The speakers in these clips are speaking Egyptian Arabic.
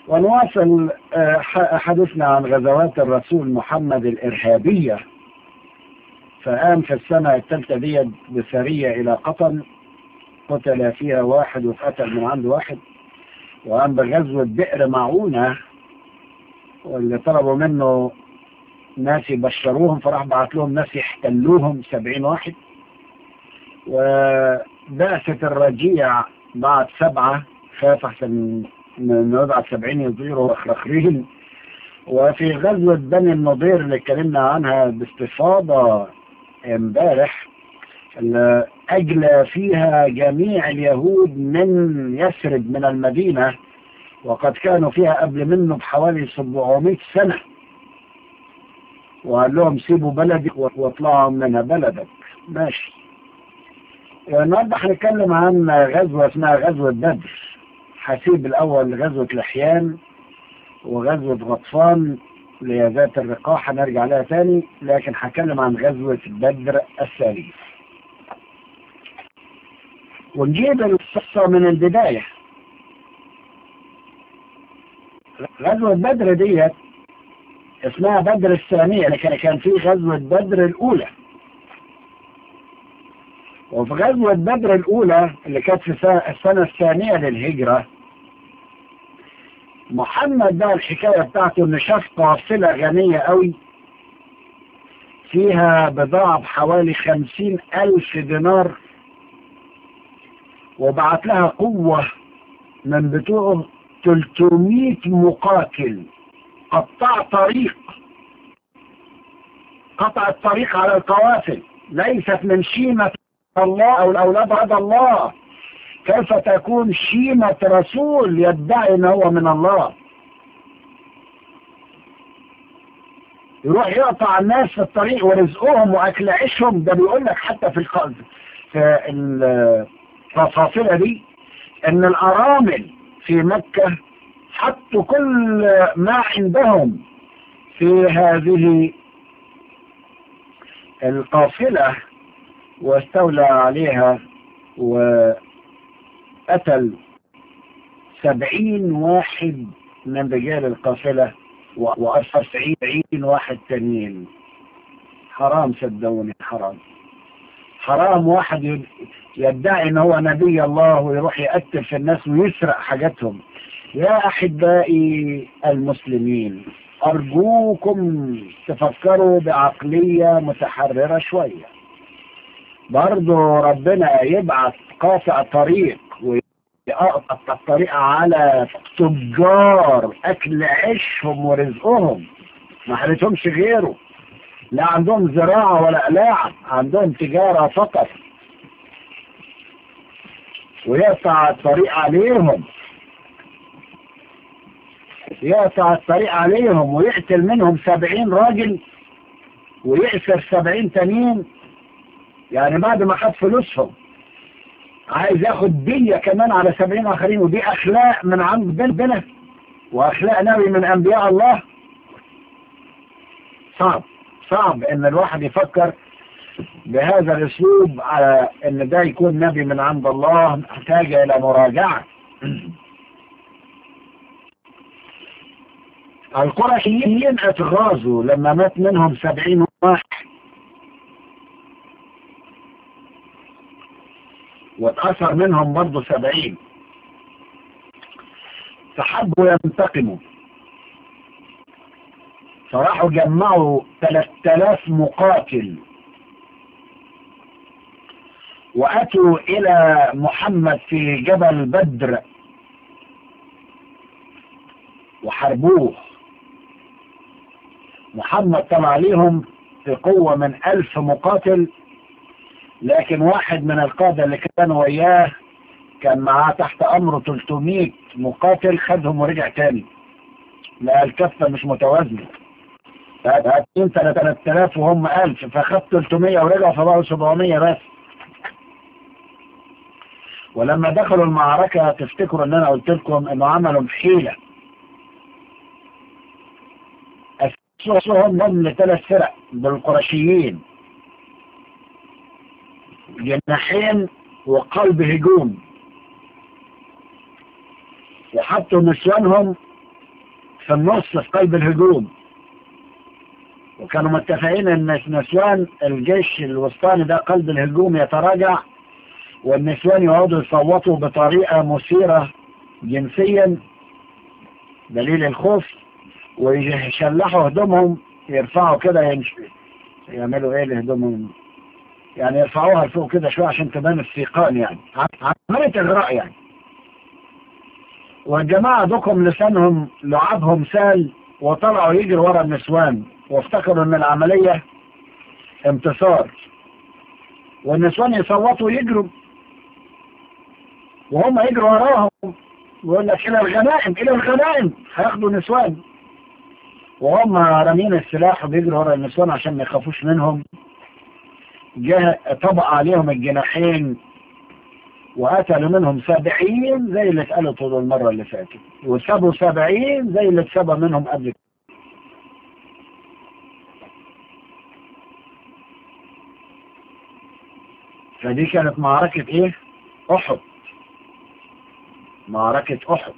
ونواصل حديثنا عن غزوات الرسول محمد الإرهابية فقام في السنة الثالثة دي بسرية إلى قطن قتل فيها واحد واتقتل من عند واحد وقام بغزوة بئر معونة واللي طلبوا منه ناس يبشروهم فراح بعت لهم ناس يحتلوهم سبعين واحد وبعثة الرجيع بعد سبعة خاف احسن من يبعت سبعين يطيروا اخرين وفي غزوة بني النضير اللي اتكلمنا عنها باستفاضة امبارح أجلى فيها جميع اليهود من يثرب من المدينة وقد كانوا فيها قبل منه بحوالي 700 سنة وقال لهم سيبوا بلدك واطلعوا منها بلدك ماشي النهارده هنتكلم عن غزوة اسمها غزوة بدر حسيب الأول غزوة لحيان وغزوة غطفان اللي هي ذات الرقاح هنرجع لها تاني لكن هتكلم عن غزوة بدر الثالث ونجيب القصة من البداية غزوة بدر ديت اسمها بدر الثانية لكن كان في غزوة بدر الأولى وفي غزوة بدر الأولى اللي كانت في السنة الثانية للهجرة محمد ده الحكاية بتاعته إن شاف قافلة غنية قوي فيها بضاعة بحوالي خمسين ألف دينار وبعت لها قوة من بتوع 300 مقاتل قطع طريق قطع الطريق على القوافل ليست من شيمة الله أو الأولاد هذا الله كيف تكون شيمة رسول يدعي أنه هو من الله يروح يقطع الناس في الطريق ورزقهم وأكل عيشهم ده بيقول لك حتى في القلب في الفاصلة دي أن الأرامل في مكة حطوا كل ما عندهم في هذه القافلة واستولى عليها وقتل سبعين واحد من رجال القافلة وأسر سبعين واحد تانيين حرام صدقوني حرام حرام واحد يدعي ان هو نبي الله ويروح يقتل في الناس ويسرق حاجاتهم يا احبائي المسلمين ارجوكم تفكروا بعقلية متحررة شوية برضو ربنا يبعث قاطع طريق ويقطع الطريق على تجار اكل عيشهم ورزقهم ما حلتهمش غيره لا عندهم زراعة ولا قلاعة عندهم تجارة فقط ويقطع الطريق عليهم يقطع الطريق عليهم ويقتل منهم سبعين راجل ويأسر سبعين تانيين يعني بعد ما خد فلوسهم عايز ياخد دية كمان على سبعين آخرين ودي أخلاق من عند ربنا وأخلاق نبي من أنبياء الله صعب صعب ان الواحد يفكر بهذا الاسلوب على ان ده يكون نبي من عند الله محتاج الى مراجعة القرشيين اتغاظوا لما مات منهم سبعين واحد واتأثر منهم برضه سبعين فحبوا ينتقموا فراحوا جمعوا 3000 مقاتل وأتوا إلى محمد في جبل بدر وحاربوه محمد طلع عليهم في قوة من ألف مقاتل لكن واحد من القادة اللي كانوا وياه كان معاه تحت أمره 300 مقاتل خدهم ورجع تاني لقى الكفة مش متوازنة هاتين 3000 وهم 1000 فخد 300 ورجعوا فبقوا 700 بس ولما دخلوا المعركة تفتكروا ان انا قلت لكم انه عملوا حيلة اسسوهم ضمن لثلاث فرق بالقرشيين جناحين وقلب هجوم وحطوا نسوانهم في النص في قلب الهجوم وكانوا متفقين ان نسوان الجيش الوسطاني ده قلب الهجوم يتراجع والنسوان يقعدوا يصوتوا بطريقة مثيرة جنسيا دليل الخوف ويشلحوا هدومهم يرفعوا كده ينش... يعملوا ايه لهدومهم يعني يرفعوها لفوق كده شوية عشان تبان الثقان يعني عملية اغراء يعني والجماعة دوكم لسانهم لعابهم سال وطلعوا يجروا ورا النسوان وافتكروا ان العملية انتصار والنسوان يصوتوا يجروا وهم يجروا وراهم ويقول لك الى الغنائم الى الغنائم هياخدوا نسوان وهم رامين السلاح وبيجروا ورا النسوان عشان ما يخافوش منهم جاء طبق عليهم الجناحين وقتلوا منهم سبعين زي اللي اتقالوا طول المرة اللي فاتت وسابوا سبعين زي اللي اتسبى منهم قبل فدي كانت معركة ايه احد معركة احد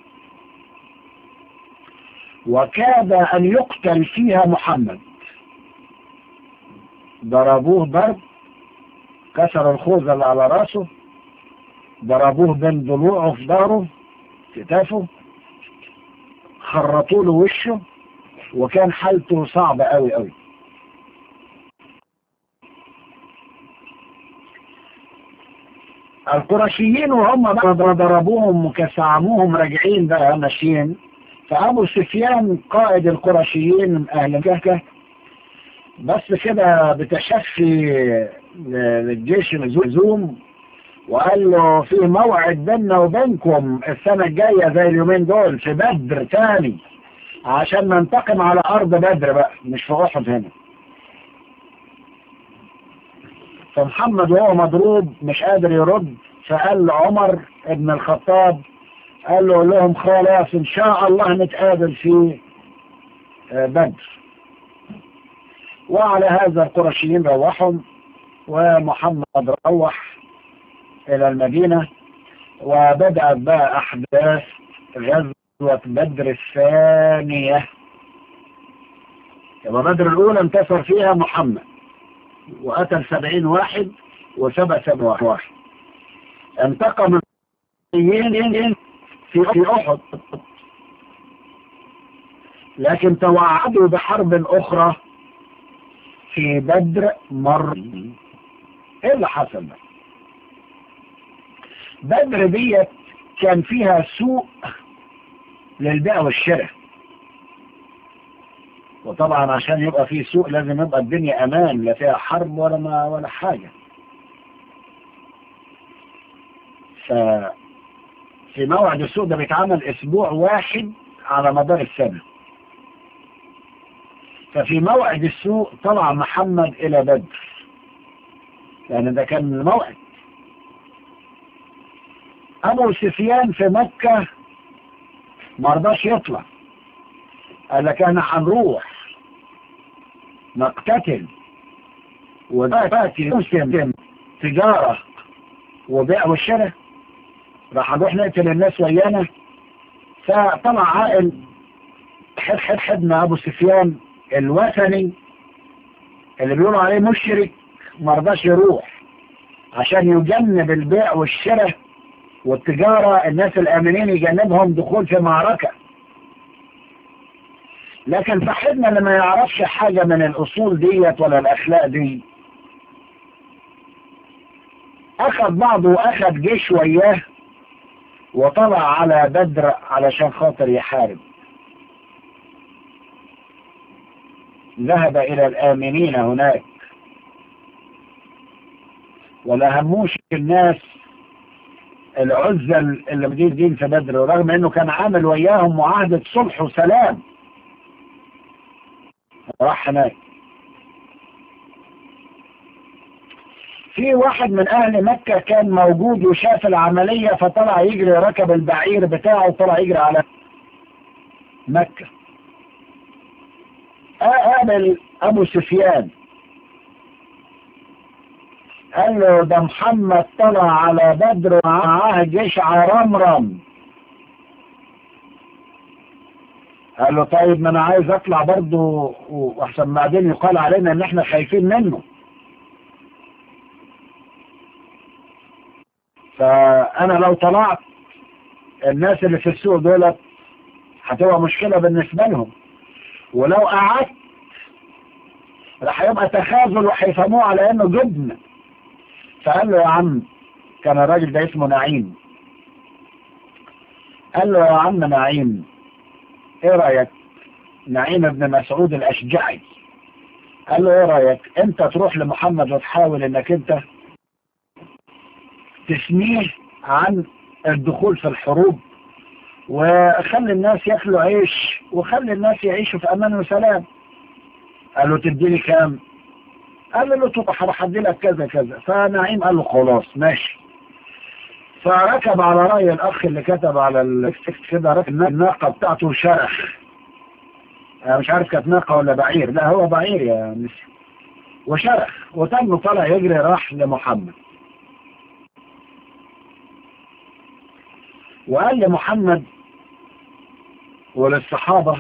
وكاد ان يقتل فيها محمد ضربوه ضرب كسروا الخوذ اللي على راسه ضربوه بين ضلوعه في ظهره كتافه خرطوا له وشه وكان حالته صعبة قوي قوي القرشيين وهم بقى ضربوهم وكسعموهم راجعين بقى ماشيين فأبو سفيان قائد القرشيين من أهل الكهكة بس كده بتشفي للجيش الزوم وقال له في موعد بيننا وبينكم السنة الجاية زي اليومين دول في بدر تاني عشان ننتقم على أرض بدر بقى مش في أحد هنا فمحمد وهو مضروب مش قادر يرد فقال لعمر ابن الخطاب قال له لهم خلاص ان شاء الله نتقابل في بدر وعلى هذا القرشيين روحهم ومحمد روح الى المدينة وبدأت بقى احداث غزوة بدر الثانية يبقى بدر الاولى انتصر فيها محمد وقتل سبعين واحد وسبع سبع واحد انتقم في في احد لكن توعدوا بحرب اخرى في بدر مر ايه اللي حصل ده بدر ديت كان فيها سوء للبيع والشراء وطبعا عشان يبقى فيه سوء لازم يبقى الدنيا امان لا فيها حرب ولا ما ولا حاجة ف في موعد السوق ده بيتعمل اسبوع واحد على مدار السنة ففي موعد السوق طلع محمد الى بدر لان ده كان الموعد ابو سفيان في مكة مرضاش يطلع قال لك احنا هنروح نقتتل وداتي مسلم تجارة وبيع والشراء راح نروح نقتل الناس ويانا فطلع عائل حد حد حدنا ابو سفيان الوثني اللي بيقولوا عليه مشرك مرضاش يروح عشان يجنب البيع والشراء والتجارة الناس الامنين يجنبهم دخول في معركة لكن صاحبنا اللي ما يعرفش حاجة من الأصول ديت ولا الأخلاق دي أخذ بعضه وأخذ جيش وياه وطلع على بدر علشان خاطر يحارب ذهب إلى الآمنين هناك ولا هموش الناس العزة اللي موجودين في بدر رغم انه كان عامل وياهم معاهدة صلح وسلام راح هناك في واحد من اهل مكة كان موجود وشاف العملية فطلع يجري ركب البعير بتاعه وطلع يجري على مكة قابل ابو سفيان قال له ده محمد طلع على بدر ومعاه جيش عرمرم قال له طيب ما انا عايز اطلع برضه واحسن بعدين يقال علينا ان احنا خايفين منه فانا لو طلعت الناس اللي في السوق دولت هتبقى مشكلة بالنسبة لهم ولو قعدت راح يبقى تخاذل وهيفهموه على انه جبن فقال له يا عم كان الراجل ده اسمه نعيم قال له يا عم نعيم ايه رأيك نعيم ابن مسعود الاشجعي قال له ايه رأيك انت تروح لمحمد وتحاول انك انت تسميه عن الدخول في الحروب وخلي الناس ياكلوا عيش وخلي الناس يعيشوا في امان وسلام قال له تديني كام قال له طب هدي لك كذا كذا فنعيم قال له خلاص ماشي فركب على رأي الأخ اللي كتب على التكست كده ركب الناقة بتاعته شرخ أنا مش عارف كانت ناقة ولا بعير لا هو بعير يا مسي وشرخ وتم طلع يجري راح لمحمد وقال لمحمد وللصحابة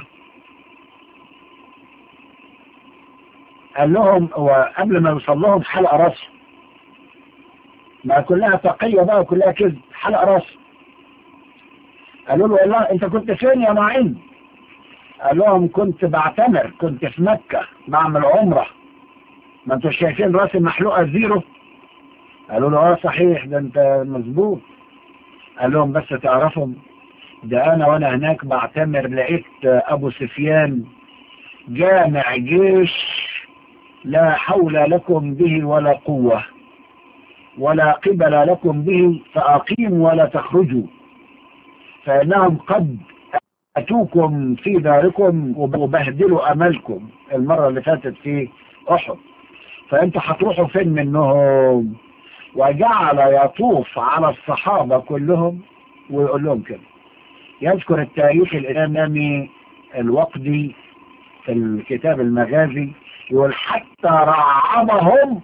قال لهم وقبل ما يوصل لهم حلق راسه ما كلها تقية بقى وكلها كذب حلق راسه قالوا له والله انت كنت فين يا معين قال لهم كنت بعتمر كنت في مكة بعمل عمرة ما انتوا شايفين راسي محلوقة زيرو قالوا له اه صحيح ده انت مظبوط قال لهم بس تعرفهم ده انا وانا هناك بعتمر لقيت ابو سفيان جامع جيش لا حول لكم به ولا قوة ولا قبل لكم به فأقيموا ولا تخرجوا فإنهم قد أتوكم في داركم وبهدلوا أملكم المرة اللي فاتت في أحد فأنت هتروحوا فين منهم وجعل يطوف على الصحابة كلهم ويقول لهم كده يذكر التاريخ الإمامي الوقدي في الكتاب المغازي يقول حتى رعبهم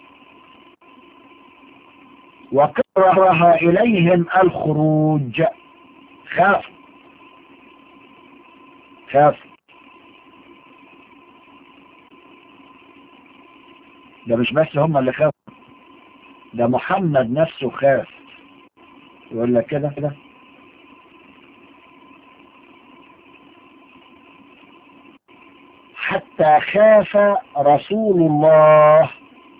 وكره إليهم الخروج خاف خاف ده مش بس هم اللي خافوا ده محمد نفسه خاف يقول لك كده كده حتى خاف رسول الله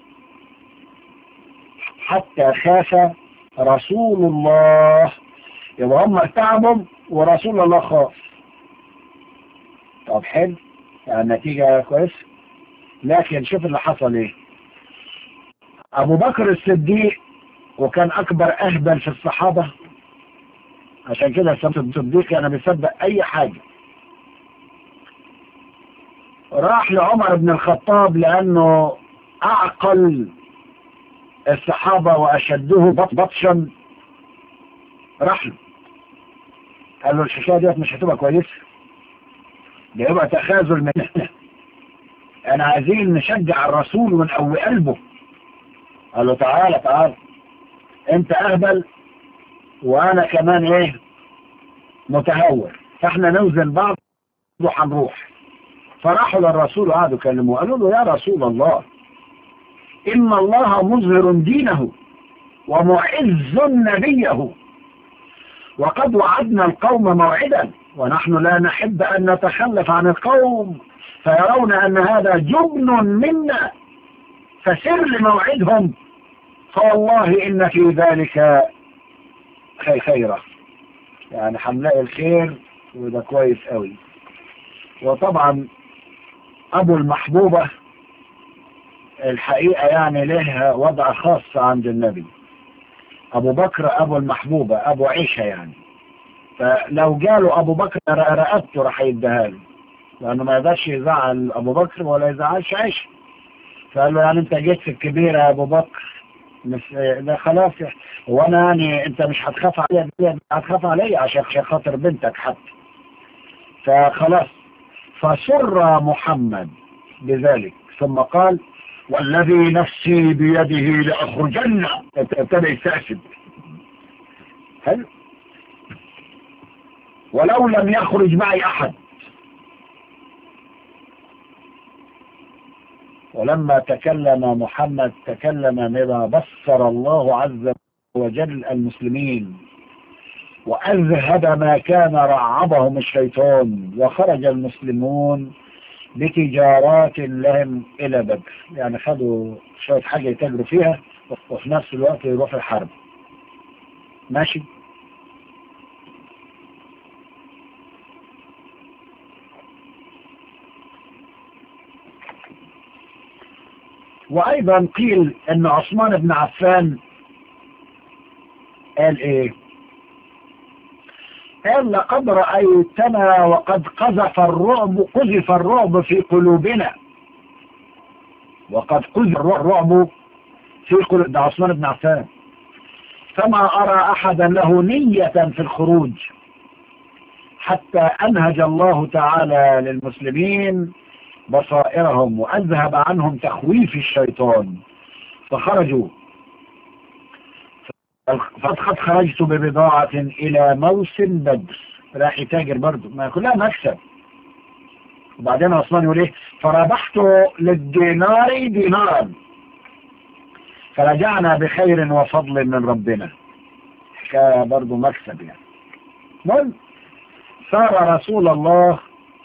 حتى خاف رسول الله يبقى هم ارتعبوا ورسول الله خاف طب حلو يعني النتيجة كويس لكن شوف اللي حصل ايه ابو بكر الصديق وكان اكبر اهبل في الصحابة عشان كده الصديق كان بيصدق اي حاجة راح لعمر بن الخطاب لانه اعقل الصحابة واشده بطشا راح له قال له الحكاية ديت مش هتبقى كويسة ده يبقى تخاذل مننا انا عايزين نشجع الرسول ونقوي قلبه قال له تعالى تعالى انت اهبل وانا كمان ايه متهور فاحنا نوزن بعض وهنروح فراحوا للرسول وقعدوا يكلموه قالوا له يا رسول الله إن الله مظهر دينه ومعز نبيه وقد وعدنا القوم موعدا ونحن لا نحب أن نتخلف عن القوم فيرون أن هذا جبن منا فسر لموعدهم فوالله إن في ذلك خيرا يعني هنلاقي الخير وده كويس قوي وطبعا أبو المحبوبة الحقيقة يعني له وضع خاص عند النبي أبو بكر أبو المحبوبة أبو عيشة يعني فلو جاله أبو بكر رقبته راح يديها له لأنه ما يقدرش يزعل أبو بكر ولا يزعلش عيشة فقال له يعني أنت جيت في الكبيرة يا أبو بكر مش ده خلاص وانا يعني انت مش هتخاف عليا هتخاف عليا عشان خاطر بنتك حتى فخلاص فسر محمد بذلك ثم قال والذي نفسي بيده لأخرجن ابتدى يستأسد حلو ولو لم يخرج معي أحد ولما تكلم محمد تكلم بما بصر الله عز وجل المسلمين وأذهب ما كان رعبهم الشيطان وخرج المسلمون بتجارات لهم إلى بدر يعني خدوا شوية حاجة يتاجروا فيها وفي نفس الوقت يروحوا الحرب ماشي وأيضا قيل أن عثمان بن عفان قال إيه قال لقد رأيتنا وقد قذف الرعب قذف الرعب في قلوبنا وقد قذف الرعب في قلوب ده عثمان بن عفان فما أرى أحدا له نية في الخروج حتى أنهج الله تعالى للمسلمين بصائرهم وأذهب عنهم تخويف الشيطان فخرجوا فقد خرجت ببضاعة إلى موسم بدر راح يتاجر برضه ما كلها مكسب وبعدين عثمان يقول ايه فربحت للدينار دينارا فرجعنا بخير وفضل من ربنا حكاية برضه مكسب يعني المهم صار رسول الله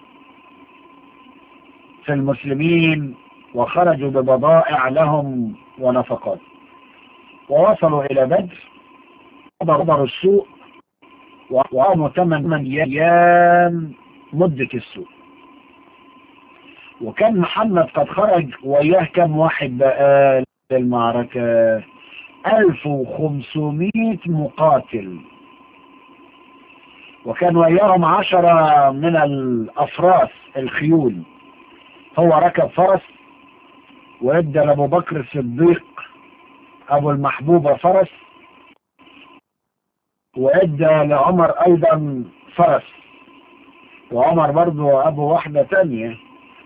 في المسلمين وخرجوا ببضائع لهم ونفقات ووصلوا إلى بدر حضروا السوق وقاموا ثمان أيام مدة السوق وكان محمد قد خرج وياه كم واحد بقى للمعركة 1500 مقاتل وكان وياهم عشرة من الأفراس الخيول هو ركب فرس وادى لأبو بكر الصديق أبو المحبوبة فرس وادى لعمر أيضا فرس وعمر برضو أبو واحدة تانية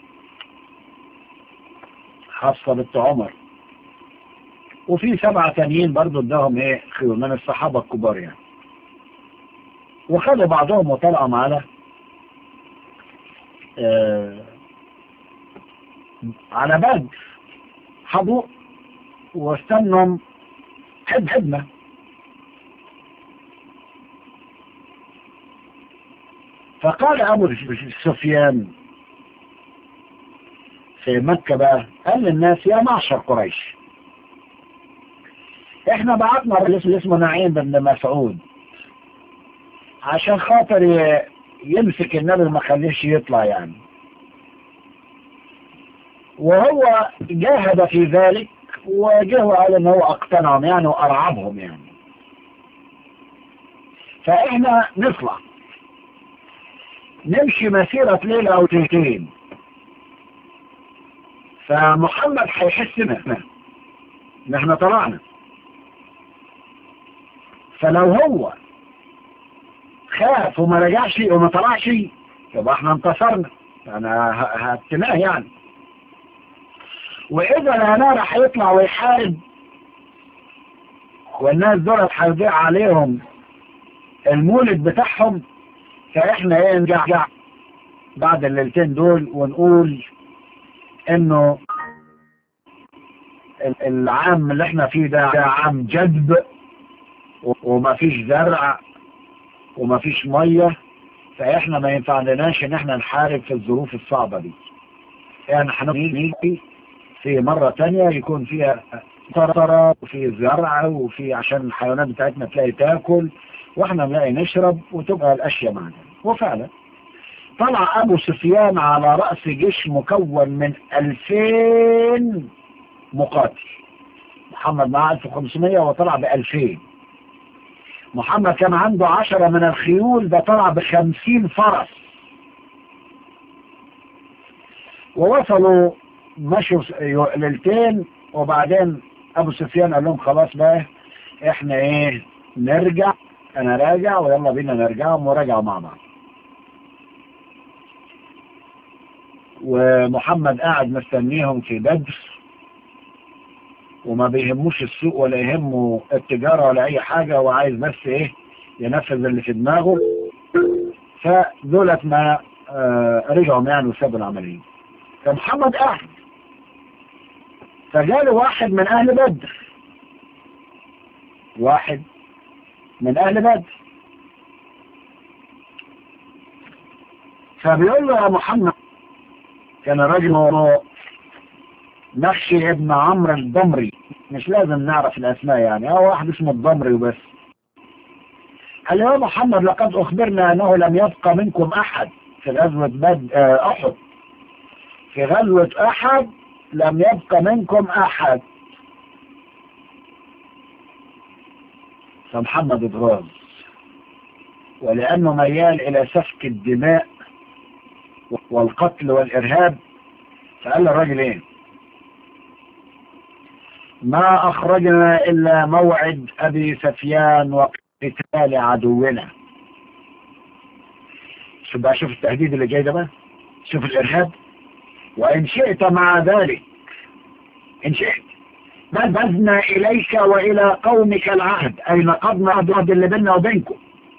خاصة بنت عمر وفي سبعة تانيين برضو اداهم ايه خيول من الصحابة الكبار يعني وخدوا بعضهم وطلعوا معنا آه على بدر حضوا واستنوا حد حدنا فقال أبو سفيان في مكة بقى قال للناس يا معشر قريش احنا بعتنا رجل اسمه نعيم بن مسعود عشان خاطر يمسك النبي ما خليش يطلع يعني وهو جاهد في ذلك وجه وقال ان هو اقتنعهم يعني وارعبهم يعني فاحنا نطلع نمشي مسيرة ليلة او ليلتين فمحمد هيحسنا ان احنا طلعنا فلو هو خاف وما رجعش وما طلعش يبقى احنا انتصرنا انا هتناه يعني واذا العنار هيطلع ويحارب والناس دولت هيضيع عليهم المولد بتاعهم فاحنا ايه نرجع بعد الليلتين دول ونقول انه العام اللي احنا فيه ده, ده عام جذب ومفيش زرع ومفيش مية فاحنا ما ينفعناش ان احنا نحارب في الظروف الصعبة دي يعني هنيجي في مرة تانية يكون فيها طرطرة وفي زرع وفي عشان الحيوانات بتاعتنا تلاقي تاكل واحنا نلاقي نشرب وتبقى الاشياء معنا وفعلا طلع ابو سفيان على رأس جيش مكون من 2000 مقاتل محمد معاه 1500 وطلع ب 2000 محمد كان عنده عشرة من الخيول ده طلع بخمسين فرس ووصلوا مشوا ليلتين وبعدين ابو سفيان قال لهم خلاص بقى احنا ايه نرجع انا راجع ويلا بينا نرجعهم ورجعوا مع بعض ومحمد قاعد مستنيهم في بدر وما بيهموش السوق ولا يهمه التجارة ولا اي حاجة وعايز بس ايه ينفذ اللي في دماغه فدولت ما آه رجعوا يعني وسابوا العملية فمحمد قاعد فجاله واحد من أهل بدر واحد من أهل بدر فبيقول له يا محمد كان رجل نخشي ابن عمرو الضمري مش لازم نعرف الأسماء يعني هو واحد اسمه الضمري وبس قال يا محمد لقد أخبرنا أنه لم يبقى منكم أحد في غزوة بد أحد في غزوة أحد لم يبقى منكم أحد فمحمد اتغاظ ولأنه ميال إلى سفك الدماء والقتل والإرهاب فقال للراجل إيه ما أخرجنا إلا موعد أبي سفيان وقتال عدونا شوف بقى شوف التهديد اللي جاي ده بقى شوف الإرهاب وإن شئت مع ذلك إن شئت نبذنا إليك وإلى قومك العهد أي نقضنا العهد اللي بيننا وبينكم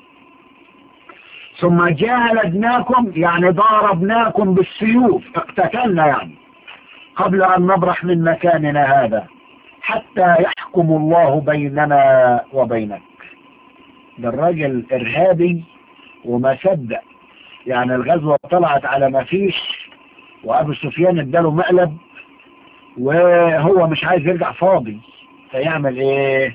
ثم جالدناكم يعني ضاربناكم بالسيوف اقتتلنا يعني قبل أن نبرح من مكاننا هذا حتى يحكم الله بيننا وبينك ده الراجل إرهابي وما صدق يعني الغزوة طلعت على ما فيش وأبو سفيان اداله مقلب وهو مش عايز يرجع فاضي فيعمل ايه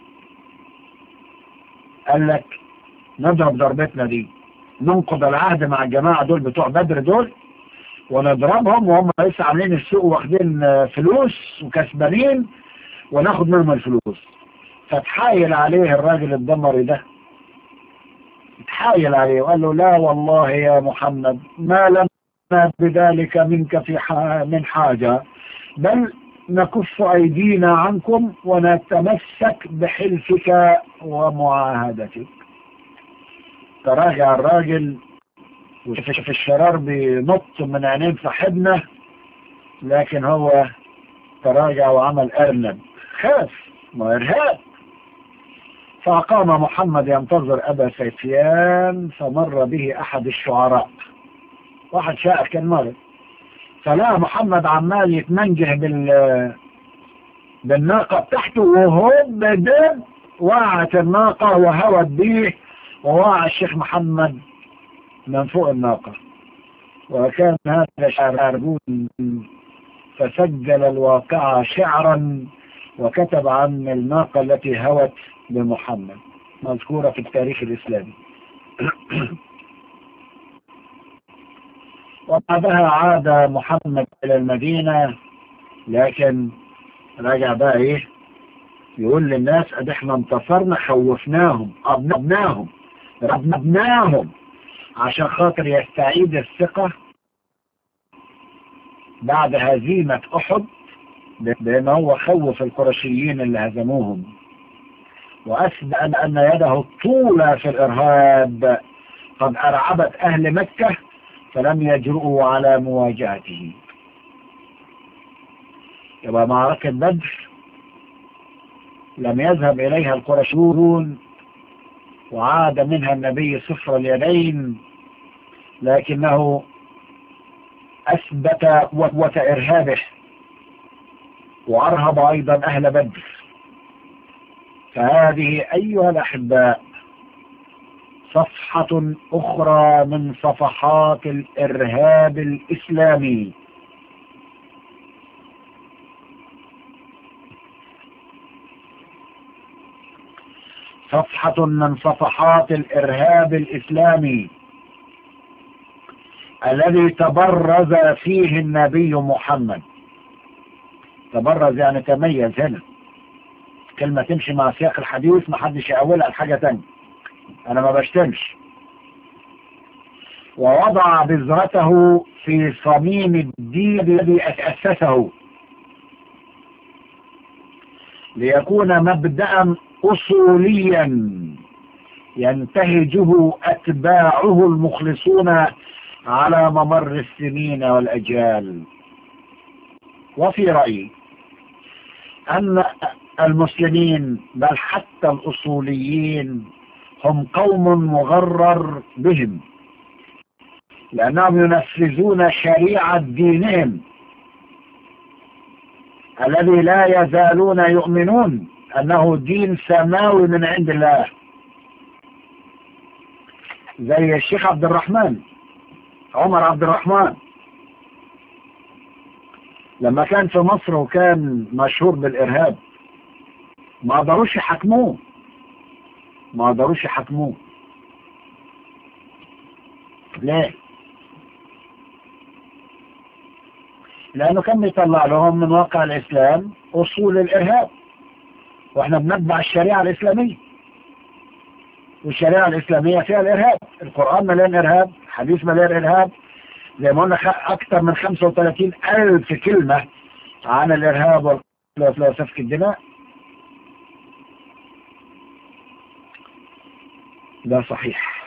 قال لك نضرب ضربتنا دي ننقض العهد مع الجماعة دول بتوع بدر دول ونضربهم وهم لسه عاملين السوق واخدين فلوس وكسبانين وناخد منهم الفلوس فتحايل عليه الراجل الدمري ده اتحايل عليه وقال له لا والله يا محمد ما لنا بذلك منك في من حاجة بل نكف أيدينا عنكم ونتمسك بحلفك ومعاهدتك تراجع الراجل وشوف الشرار بينط من عينين صاحبنا لكن هو تراجع وعمل أرنب خاف ما إرهاب فأقام محمد ينتظر أبا سيفيان فمر به أحد الشعراء واحد شاعر كان مرض فلا محمد عمال يتمنجه بال بالناقة بتاعته وهو بدب وقعت الناقة وهوت بيه ووقع الشيخ محمد من فوق الناقة وكان هذا شعر فسجل الواقعة شعرا وكتب عن الناقة التي هوت بمحمد مذكورة في التاريخ الإسلامي وبعدها عاد محمد إلى المدينة لكن رجع بقى إيه يقول للناس أد إحنا انتصرنا خوفناهم أبناهم ربناهم عشان خاطر يستعيد الثقة بعد هزيمة أحد بأن هو خوف القرشيين اللي هزموهم وأثبت أن يده الطولة في الإرهاب قد أرعبت أهل مكة فلم يجرؤوا على مواجهته يبقى معركة بدر لم يذهب إليها القرشيون وعاد منها النبي صفر اليدين لكنه أثبت قوة إرهابه وأرهب أيضا أهل بدر فهذه أيها الأحباء صفحة أخرى من صفحات الإرهاب الإسلامي صفحة من صفحات الإرهاب الإسلامي الذي تبرز فيه النبي محمد تبرز يعني تميز هنا كلمة تمشي مع سياق الحديث ما حدش يقولها لحاجة تانية أنا ما بشتمش ووضع بذرته في صميم الدين الذي أسسه ليكون مبدأ أصوليا ينتهجه أتباعه المخلصون على ممر السنين والأجيال وفي رأيي أن المسلمين بل حتى الأصوليين هم قوم مغرر بهم لأنهم ينفذون شريعة دينهم الذي لا يزالون يؤمنون أنه دين سماوي من عند الله زي الشيخ عبد الرحمن عمر عبد الرحمن لما كان في مصر وكان مشهور بالإرهاب ما قدروش يحكموه ما قدروش يحكموه ليه لأنه كان بيطلع لهم من واقع الإسلام أصول الإرهاب وإحنا بنتبع الشريعة الإسلامية والشريعة الإسلامية فيها الإرهاب القرآن مليان إرهاب حديث مليان إرهاب زي ما قلنا أكثر من 35 ألف كلمة عن الإرهاب وسفك الدماء ده صحيح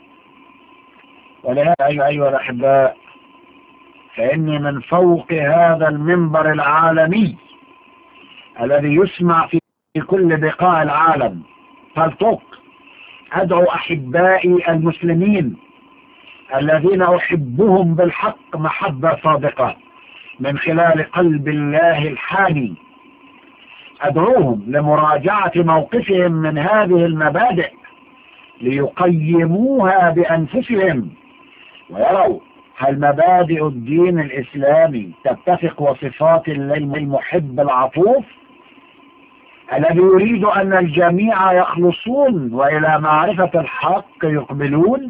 ولهذا أيها أيها الأحباء فإني من فوق هذا المنبر العالمي الذي يسمع في كل بقاع العالم فلتق أدعو أحبائي المسلمين الذين أحبهم بالحق محبة صادقة من خلال قلب الله الحاني أدعوهم لمراجعة موقفهم من هذه المبادئ ليقيموها بأنفسهم ويروا هل مبادئ الدين الإسلامي تتفق وصفات المحب العطوف الذي يريد أن الجميع يخلصون وإلى معرفة الحق يقبلون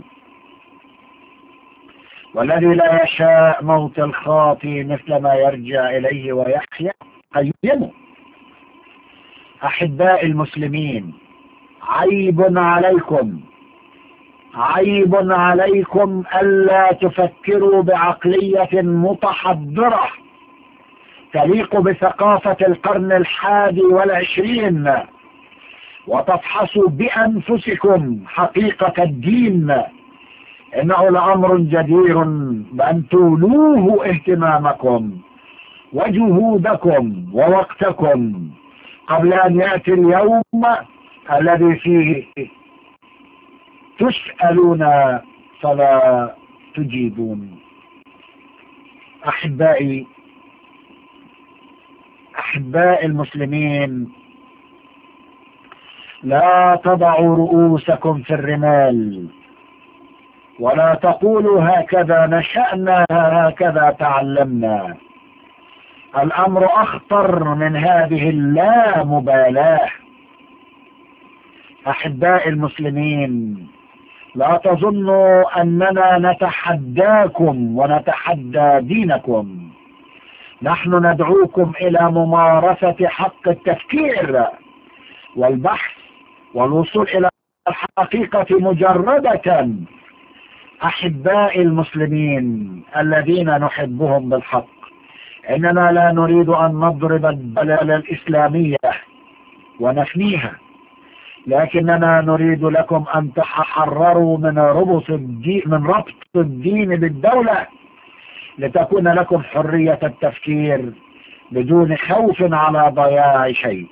والذي لا يشاء موت الخاطي مثل ما يرجع إليه ويحيا قيمه أحباء المسلمين عيب عليكم عيب عليكم ألا تفكروا بعقلية متحضرة تليق بثقافة القرن الحادي والعشرين وتفحصوا بأنفسكم حقيقة الدين إنه لأمر جدير بأن تولوه اهتمامكم وجهودكم ووقتكم قبل أن يأتي اليوم الذي فيه تسألون فلا تجيبون أحبائي أحباء المسلمين لا تضعوا رؤوسكم في الرمال ولا تقولوا هكذا نشأنا هكذا تعلمنا الأمر أخطر من هذه اللامبالاة أحباء المسلمين لا تظنوا أننا نتحداكم ونتحدى دينكم نحن ندعوكم إلى ممارسة حق التفكير والبحث والوصول إلى الحقيقة مجردة أحباء المسلمين الذين نحبهم بالحق إننا لا نريد أن نضرب البلد الإسلامية ونفنيها لكننا نريد لكم أن تحرروا من ربط الدين من ربط الدين بالدولة لتكون لكم حرية التفكير بدون خوف على ضياع شيء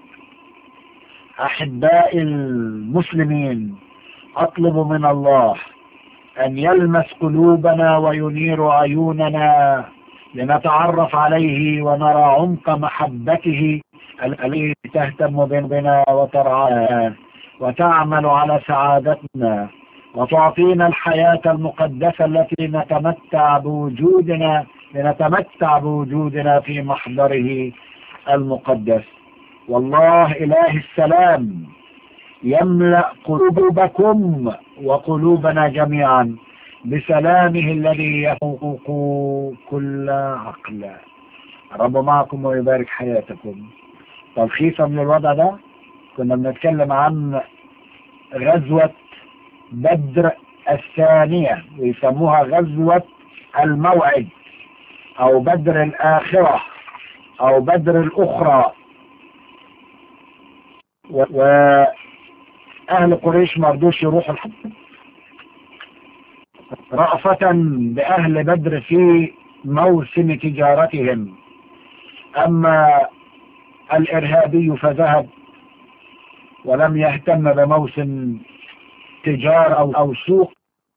أحباء المسلمين أطلب من الله أن يلمس قلوبنا وينير عيوننا لنتعرف عليه ونرى عمق محبته التي تهتم بنا وترعانا وتعمل على سعادتنا وتعطينا الحياة المقدسة التي نتمتع بوجودنا لنتمتع بوجودنا في محضره المقدس والله إله السلام يملأ قلوبكم وقلوبنا جميعا بسلامه الذي يفوق كل عقل رب معكم ويبارك حياتكم تلخيصا من الوضع ده كنا بنتكلم عن غزوة بدر الثانية ويسموها غزوة الموعد او بدر الاخرة او بدر الاخرى واهل قريش مرضوش يروحوا الحج رأفة بأهل بدر في موسم تجارتهم أما الإرهابي فذهب ولم يهتم بموسم تجار أو, أو سوق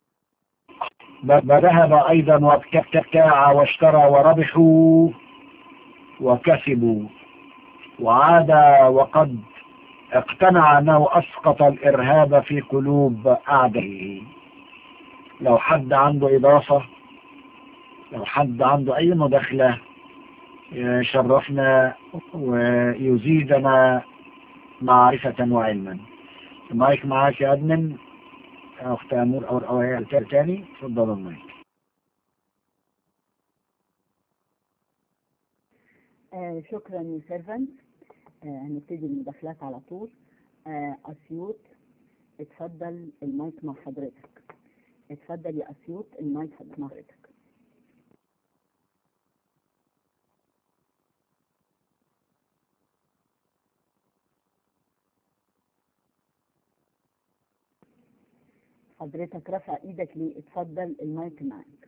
فذهب أيضا وابتكع واشترى وربحوا وكسبوا وعاد وقد اقتنع أنه أسقط الإرهاب في قلوب أعدائه لو حد عنده إضافة لو حد عنده أي مداخلة يشرفنا ويزيدنا معرفة وعلما المايك معاك يا أدمن أخت أمور أو أو هي تاني تفضل المايك آه شكرا يا سيرفنت آه هنبتدي المداخلات على طول آه أسيوط اتفضل المايك مع حضرتك اتفضل يا أسيوط المايك مع حضرتك حضرتك رفع ايدك ليه اتفضل المايك معاك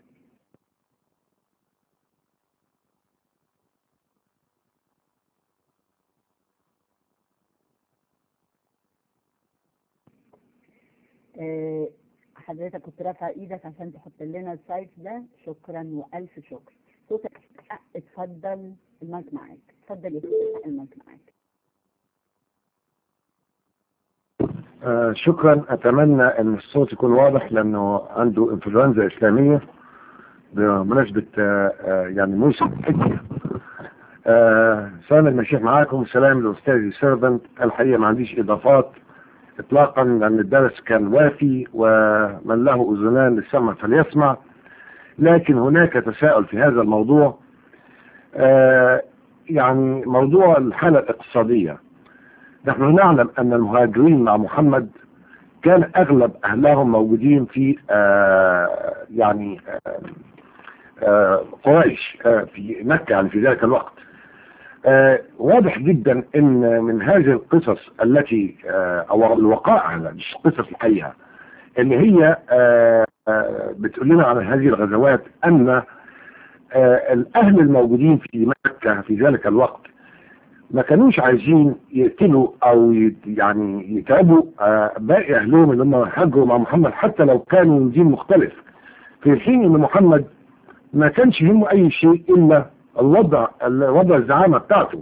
آه، حضرتك كنت رافع ايدك عشان تحط لنا السايت ده شكرا والف شكر صوتك اتفضل المايك معاك اتفضل يا صوتك المايك معاك آه شكرا اتمنى ان الصوت يكون واضح لانه عنده انفلونزا اسلاميه بمناسبه آه آه يعني موسم الحج آه سلام المسيح معاكم سلام لاستاذي سيرفنت الحقيقه ما عنديش اضافات اطلاقا لان الدرس كان وافي ومن له اذنان للسمع فليسمع لكن هناك تساؤل في هذا الموضوع آه يعني موضوع الحاله الاقتصاديه نحن نعلم أن المهاجرين مع محمد كان أغلب أهلهم موجودين في آه يعني آه آه قريش في مكة يعني في ذلك الوقت واضح جدا أن من هذه القصص التي أو الوقائع مش قصص الحقيقة أن هي بتقول لنا عن هذه الغزوات أن الأهل الموجودين في مكة في ذلك الوقت ما كانوش عايزين يقتلوا او يعني يتعبوا باقي اهلهم اللي هم هاجروا مع محمد حتى لو كانوا من دين مختلف في حين ان محمد ما كانش يهمه اي شيء الا الوضع وضع الزعامه بتاعته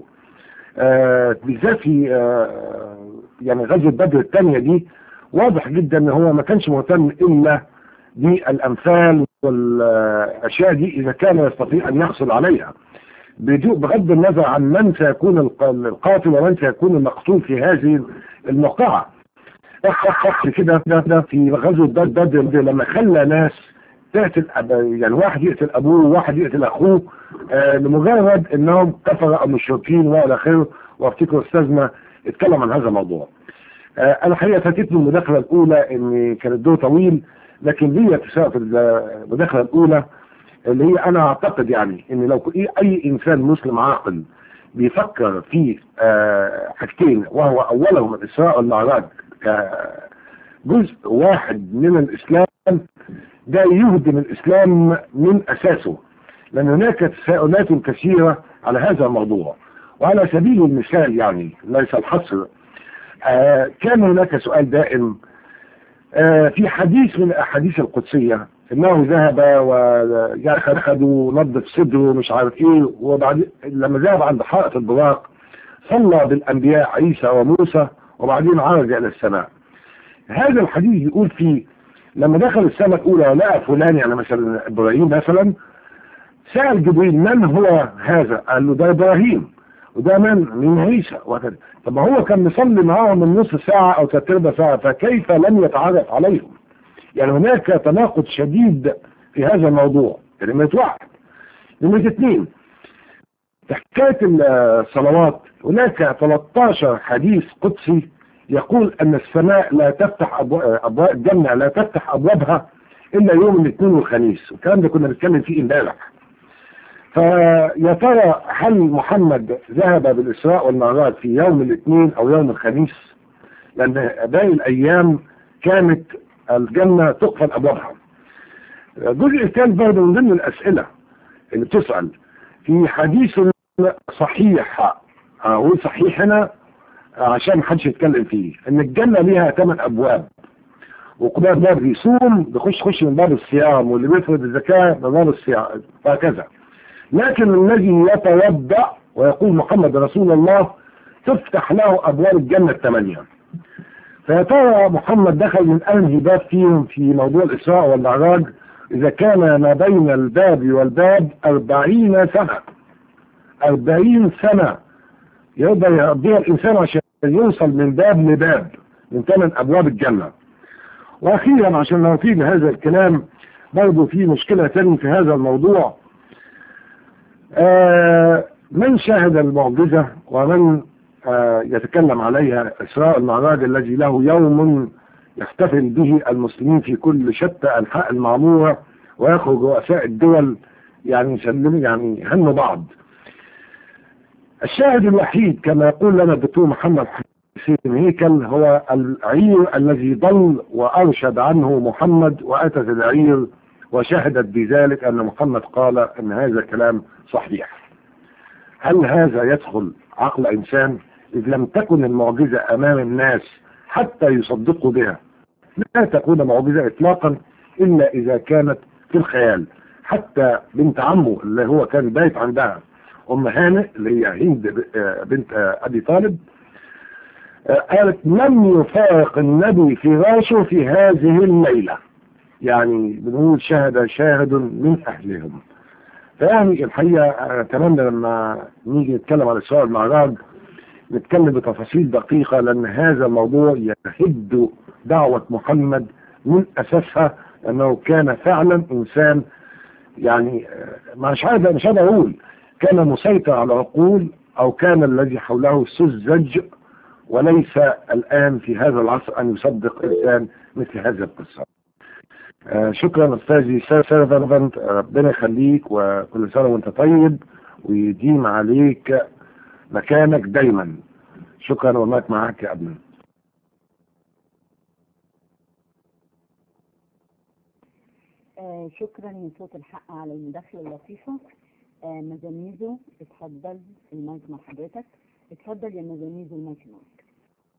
بالذات في يعني غزوه بدر الثانيه دي واضح جدا ان هو ما كانش مهتم الا بالامثال والاشياء دي اذا كان يستطيع ان يحصل عليها بغض النظر عن من سيكون القاتل ومن سيكون المقتول في هذه الموقعة اخ كده في غزوة بدر لما خلى ناس تقتل يعني واحد يقتل ابوه وواحد يقتل اخوه آه لمجرد انهم كفر او مشركين والى اخره وافتكر استاذنا اتكلم عن هذا الموضوع آه انا الحقيقه فاتتني المداخله الاولى ان كان الدور طويل لكن ليا تساؤل في المداخله الاولى اللي هي انا اعتقد يعني ان لو اي انسان مسلم عاقل بيفكر في آه حاجتين وهو اولهم الاسراء والمعراج كجزء واحد من الاسلام ده يهدم الاسلام من اساسه لان هناك تساؤلات كثيرة على هذا الموضوع وعلى سبيل المثال يعني ليس الحصر آه كان هناك سؤال دائم آه في حديث من الاحاديث القدسيه انه ذهب واخذ ونظف صدره مش عارف ايه وبعدين لما ذهب عند حائط البراق صلى بالانبياء عيسى وموسى وبعدين عرج الى السماء هذا الحديث يقول فيه لما دخل السماء الاولى ولقى فلان يعني مثلا ابراهيم مثلا سأل جبريل من هو هذا قال له ده ابراهيم وده من من عيسى وكذا طب ما هو كان مصلي معاهم من نص ساعة او ثلاث ارباع ساعة فكيف لم يتعرف عليهم يعني هناك تناقض شديد في هذا الموضوع كلمة واحد نمرة اثنين حكاية الصلوات هناك 13 حديث قدسي يقول ان السماء لا تفتح ابواب الجنة لا تفتح ابوابها الا يوم الاثنين والخميس والكلام ده كنا بنتكلم فيه امبارح فيا ترى هل محمد ذهب بالاسراء والمعراج في يوم الاثنين او يوم الخميس لان باقي الايام كانت الجنة تقفل ابوابها الجزء الثاني برضه من ضمن الاسئلة اللي بتسأل في حديث صحيح اقول صحيح هنا عشان محدش يتكلم فيه ان الجنة ليها ثمان ابواب وكل باب بيصوم بيخش خش من باب الصيام واللي بيفرض الزكاة من باب الصيام وهكذا لكن الذي يتوضا ويقول محمد رسول الله تفتح له أبواب الجنة الثمانية فيا ترى محمد دخل من أنهي باب فيهم في موضوع الإسراء والمعراج إذا كان ما بين الباب والباب أربعين سنة أربعين سنة يقدر يقضيها الإنسان عشان يوصل من باب لباب من ثمان أبواب الجنة وأخيرا عشان نطيب هذا الكلام برضه في مشكلة تانية في هذا الموضوع آه من شاهد المعجزة ومن آه يتكلم عليها إسراء المعراج الذي له يوم يحتفل به المسلمين في كل شتى أنحاء المعمورة ويخرج رؤساء الدول يعني يسلموا يعني يهنوا بعض الشاهد الوحيد كما يقول لنا الدكتور محمد حسين هيكل هو العير الذي ضل وأرشد عنه محمد وأتت العير وشهدت بذلك أن محمد قال أن هذا كلام صحيح هل هذا يدخل عقل إنسان إذ لم تكن المعجزة أمام الناس حتى يصدقوا بها لا تكون معجزة إطلاقا إلا إذا كانت في الخيال حتى بنت عمه اللي هو كان بايت عندها أم هانئ اللي هي هند بنت أبي طالب قالت لم يفارق النبي فراشه في هذه الليلة يعني بنقول شهد شاهد من أهلهم فيعني الحقيقة أتمنى لما نيجي نتكلم على السؤال المعراج نتكلم بتفاصيل دقيقة لأن هذا الموضوع يهد دعوة محمد من أساسها أنه كان فعلا إنسان يعني مش عارف مش عارف أقول كان مسيطر على العقول أو كان الذي حوله سذج وليس الآن في هذا العصر أن يصدق إنسان مثل هذه القصة آه شكرا أستاذي سيرفنت ربنا يخليك وكل سنة وانت طيب ويديم عليك مكانك دايما شكرا والماك معاك يا أبنى آه شكرا من صوت الحق على المداخلة اللطيفة آه مزاميزو اتفضل المايك مع حضرتك اتفضل يا مزاميزو المايك معك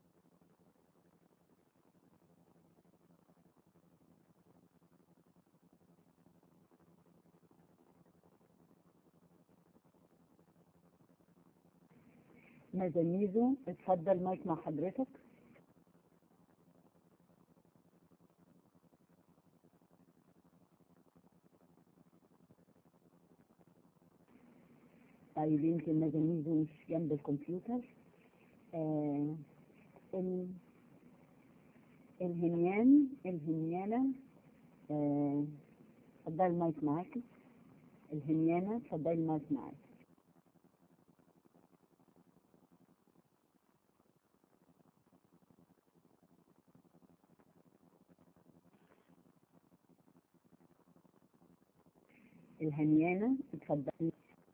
مزاميزو اتفضل مايك مع حضرتك طيب يمكن مزاميزو مش جنب الكمبيوتر آه ال... الهميان الهميانة آه اتفضل المايك معاكي الهميانة اتفضل المايك معاكي الهميانة اتفضلي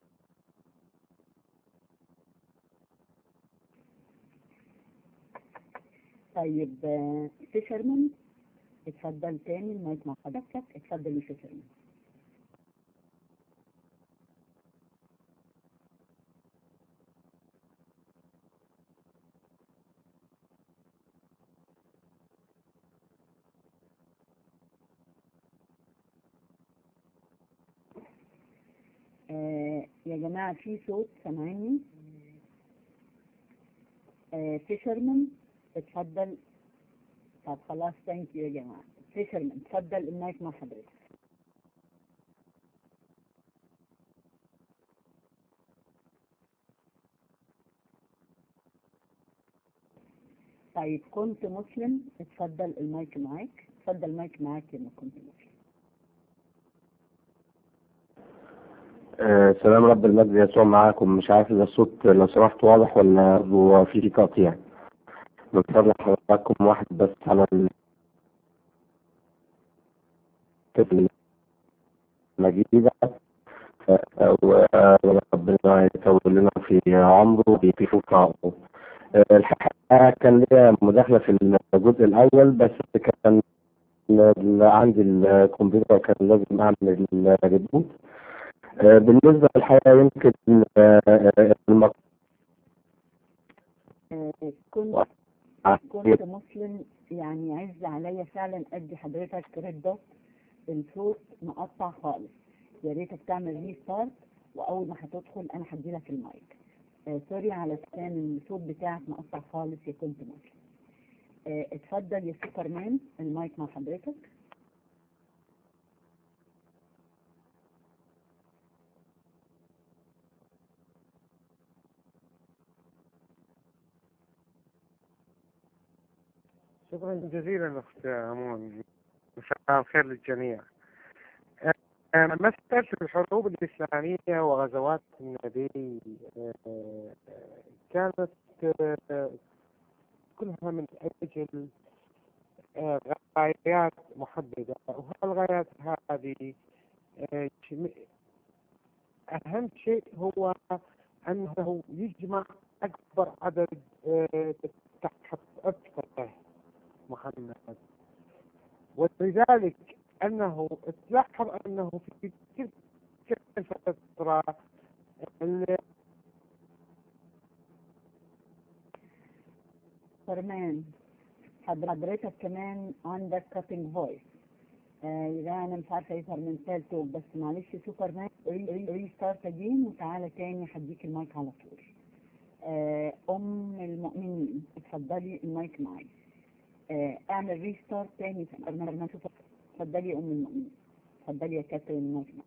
طيب فيشرمان اتفضل تاني المايك مع حضرتك اتفضل يا فيشرمان آه يا جماعة في صوت سامعيني آه فيشرمان اتفضل طب خلاص ثانك يو يا جماعة فيشرمان اتفضل المايك مع حضرتك طيب كنت مسلم اتفضل المايك معاك اتفضل المايك معاك لما كنت مسلم آه سلام رب المجد يسوع معاكم مش عارف اذا الصوت لو سمحت واضح ولا هو في تقطيع من فضل حضراتكم واحد بس على المجيدة وربنا يطول لنا في عمره ويطيفه في عمره الحقيقة كان ليا مداخلة في الجزء الأول بس كان عندي الكمبيوتر كان لازم أعمل ريبوت بالنسبة للحقيقة يمكن المط... كنت كنت مسلم يعني عز عليا فعلا ادي حضرتك ريد دوت الصوت مقطع خالص يا ريتك تعمل ريستارت واول ما هتدخل انا هدي لك المايك آه سوري علشان الصوت بتاعك مقطع خالص يا كنت مصر آه اتفضل يا سوبرمان المايك مع حضرتك شكرا جزيلا أخت أمون مساء الخير للجميع آه، مسألة الحروب الإسلامية وغزوات النبي آه، كانت آه، كلها من أجل آه، غايات محددة وهالغايات هذه آه، شم- أهم شيء هو أنه يجمع أكبر عدد آه، تحت أسفله محمد ولذلك أنه تلاحظ أنه في تلك الفترة ال- سوبرمان حضرتك كمان عندك كابينج فويس آه يبقى انا مش عارفه يظهر من سالته بس معلش سوبرمان ري ري ري ستارت اجين وتعالى تاني هديك المايك على طول آه ام المؤمنين اتفضلي المايك معايا آه اعمل ري ستارت تاني سوبرمان سوبر اتفضلي يا ام المؤمنين اتفضلي يا كابتن المايك معايا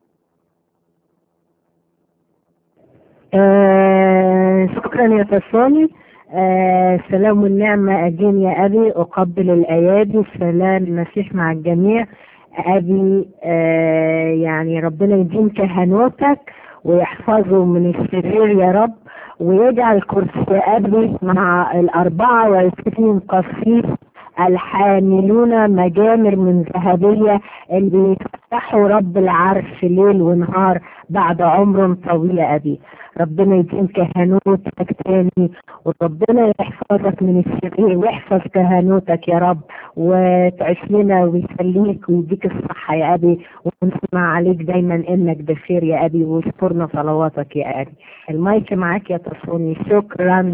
آه شكرا يا فصالي آه سلام والنعمة أجين يا أبي أقبل الأيادي سلام المسيح مع الجميع أبي آه يعني ربنا يديم كهنوتك ويحفظه من الشرير يا رب ويجعل كرسي أبي مع الأربعة وعشرين قصيص الحاملون مجامر من ذهبية اللي بيفتحوا رب العرش ليل ونهار بعد عمر طويل يا أبي ربنا يديم كهنوتك تاني وربنا يحفظك من الشرير ويحفظ كهنوتك يا رب وتعيش لنا ويخليك ويديك الصحة يا أبي ونسمع عليك دايما إنك بخير يا أبي واشكرنا صلواتك يا أبي المايك معاك يا تصوني شكرا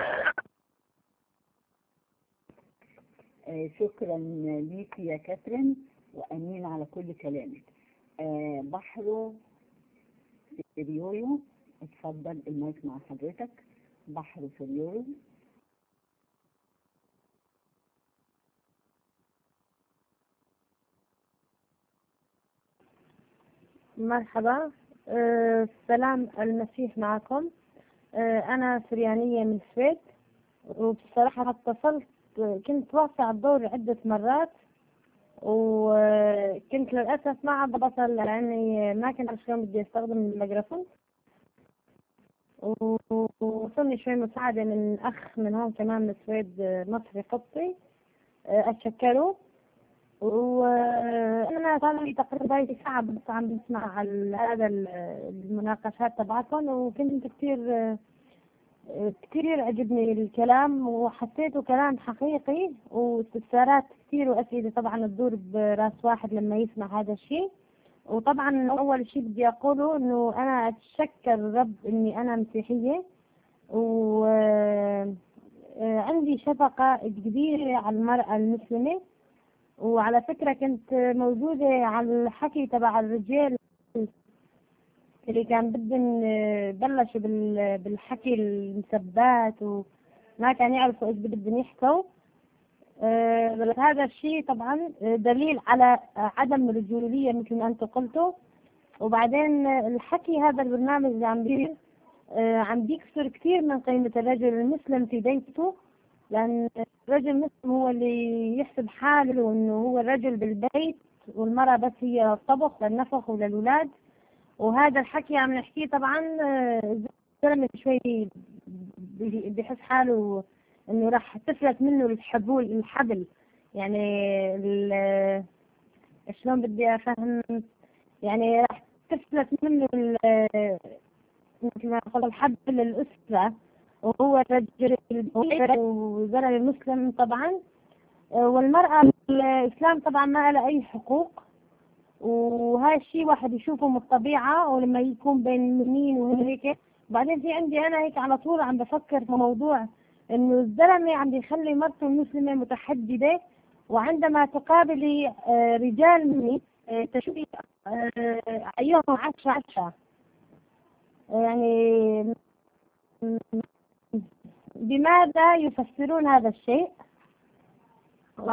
آه شكرا ليك يا كاترين وامين على كل كلامك آه بحر سيريويو اتفضل المايك مع حضرتك بحر سيريويو مرحبا آه، سلام المسيح معكم آه، أنا سريانية من السويد وبصراحة اتصلت كنت واقفة على الدور عدة مرات وكنت للأسف ما عم بصل لأني ما كنت عارفة شلون بدي أستخدم الميكروفون ووصلني شوي مساعدة من أخ من هون كمان من السويد آه، مصري قبطي آه، أتشكره وأنا صار لي تقريبا هاي ساعة بس عم بسمع على هذا ال- المناقشات تبعكم وكنت كثير آه، كثير عجبني الكلام وحسيته كلام حقيقي واستفسارات كثير وأسئلة طبعا تدور براس واحد لما يسمع هذا الشيء وطبعا أول شيء بدي أقوله إنه أنا أتشكر رب إني أنا مسيحية و آه، عندي شفقة كبيرة على المرأة المسلمة وعلى فكرة كنت موجودة على الحكي تبع الرجال اللي كان بدهم بلشوا بال- بالحكي المسبات وما كان يعرفوا ايش بدهم يحكوا آه، بس هذا الشيء طبعا دليل على عدم الرجولية مثل ما انتم قلتوا وبعدين الحكي هذا البرنامج اللي عم بيصير آه، عم بيكسر كثير من قيمة الرجل المسلم في بيته لأن الرجل المسلم هو اللي يحسب حاله إنه هو الرجل بالبيت والمرأة بس هي الطبخ للنفخ وللأولاد وهذا الحكي عم نحكيه طبعا آه، الزلمة شوي بي- بيحس حاله إنه راح تفلت منه الحبول الحبل يعني ال- شلون بدي أفهم يعني راح تفلت منه ال- مثل ما نقول الحبل الأسرة وهو الرجل والزلمة المسلم طبعا آه، والمرأة الإسلام طبعا ما لها أي حقوق وهذا الشيء واحد يشوفه من الطبيعة ولما يكون بين المؤمنين وهيك بعدين في عندي أنا هيك على طول عم بفكر في موضوع إنه الزلمة عم بيخلي مرته المسلمة متحجبة وعندما تقابلي آه، رجال مني آه، تشوفي آه، أيهم عشرة عشرة يعني بماذا يفسرون هذا الشيء و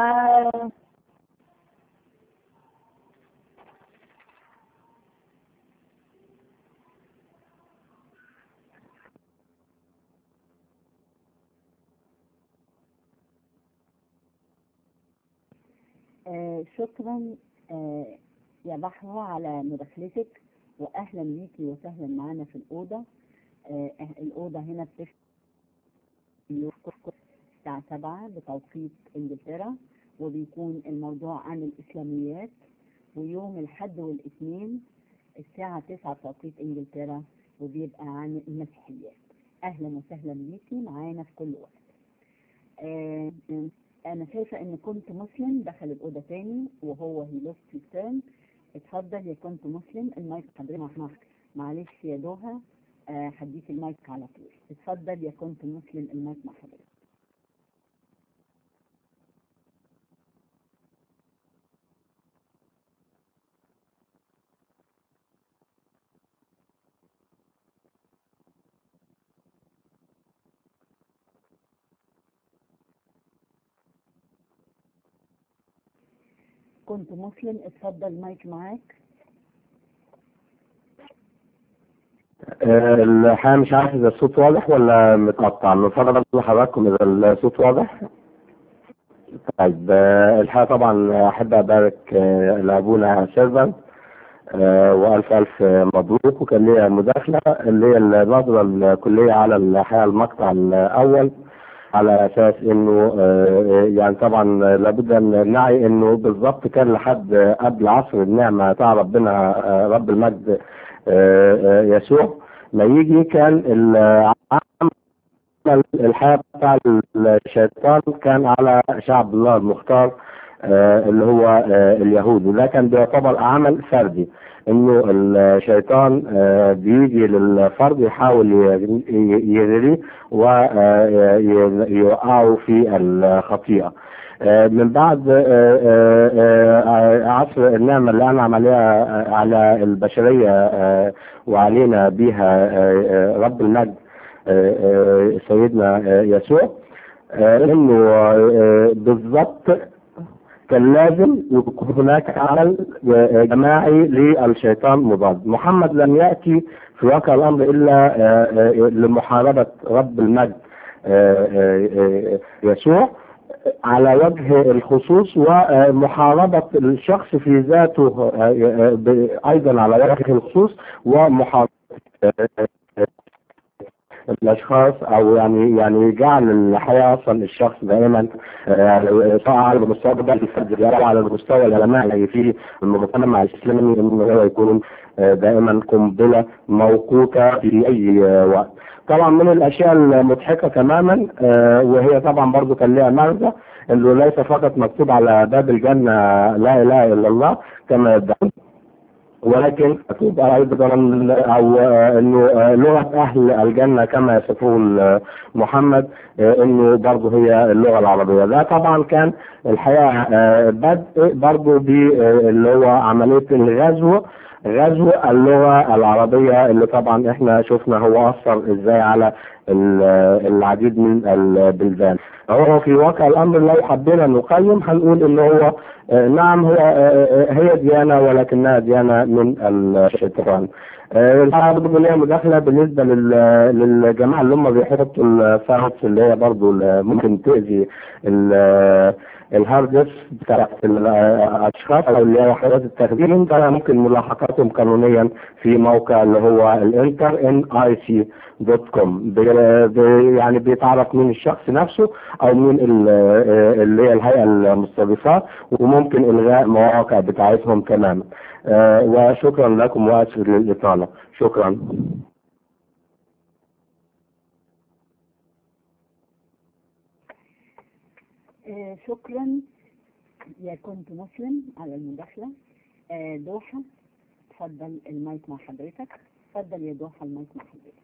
آه شكرا آه يا بحر على مداخلتك واهلا بيكي وسهلا معانا في الاوضه آه الاوضه هنا بتفتح الساعه 7 بتوقيت انجلترا وبيكون الموضوع عن الاسلاميات ويوم الحد والاثنين الساعة 9 بتوقيت انجلترا وبيبقى عن المسيحيات اهلا وسهلا بيكي معانا في كل وقت آه انا شايفه ان كنت مسلم دخل الاوضه تاني وهو هي لوست تيرن اتفضل يا كنت مسلم المايك حضرتك معلش يا دوها آه، هديك المايك على طول اتفضل يا كنت مسلم المايك مع حضرتك كنت مسلم اتفضل المايك معاك آه، الحقيقة مش عارف إذا الصوت واضح ولا متقطع من فضل حضراتكم إذا الصوت واضح طيب آه، الحقيقة طبعا أحب أبارك آه، لأبونا سيرفنت وألف ألف مبروك وكان ليا مداخلة اللي هي النظرة الكلية على الحقيقة المقطع الأول على أساس إنه آه، يعني طبعا لابد أن نعي إنه بالضبط كان لحد قبل عصر النعمة بتاع ربنا آه، رب المجد آه، آه، يسوع ما يجي كان العمل الحياة بتاع الشيطان كان على شعب الله المختار آه، اللي هو آه، اليهود وده كان بيعتبر عمل فردي انه الشيطان آه، بيجي للفرد يحاول ي- ي- يغريه ويوقعه في الخطيئة آه، من بعد آه، آه، آه، عصر النعمة اللي أنعم عليها على البشرية آه، وعلينا بها آه، آه، رب المجد آه، آه، سيدنا آه، يسوع آه، انه آه، بالضبط كان لازم يكون هناك عمل آه، جماعي للشيطان مضاد محمد لم يأتي في واقع الأمر إلا آه، آه، لمحاربة رب المجد آه، آه، آه، يسوع على وجه الخصوص ومحاربة الشخص في ذاته آه، آه، ب- أيضا على وجه الخصوص ومحاربة آه، آه، الاشخاص او يعني يعني جعل الحياه اصلا الشخص دائما آه، سواء على المستوى الفردي او على المستوى الجماعي في المجتمع الاسلامي انه هو يكون آه، دائما قنبله موقوته في اي آه، وقت. طبعا من الاشياء المضحكه تماما آه، وهي طبعا برضو كان لها مغزى انه ليس فقط مكتوب على باب الجنه لا اله الا الله كما يدعون ولكن مكتوب ايضا او آه، انه آه، لغه اهل الجنه كما يصفون آه، محمد آه، انه برضه هي اللغه العربيه ده طبعا كان الحقيقه آه، بدء برضه باللي هو عمليه الغزو غزو اللغه العربيه اللي طبعا احنا شفنا هو اثر ازاي على ال- العديد من البلدان هو في واقع الامر لو حبينا نقيم هنقول ان هو آه، نعم هو آه، آه، هي ديانه ولكنها ديانه من الشيطان آه، الحقيقه برضه ليها مداخله بالنسبه لل- للجماعه اللي هم بيحطوا الفاوتس اللي هي برضه اللي ممكن تاذي ال- الهارد ديسك بتاعت الاشخاص او اللي هي وحدات التخزين ده ممكن ملاحقاتهم قانونيا في موقع اللي هو الانتر ان اي سي دوت كوم يعني بيتعرف مين الشخص نفسه او مين ال- اللي هي الهيئه المستضيفات وممكن الغاء مواقع بتاعتهم تماما آه، وشكرا لكم واسف للاطاله شكرا آه شكرا يا كنت مسلم على المداخلة آه دوحة اتفضل المايك مع حضرتك اتفضل يا دوحة المايك مع حضرتك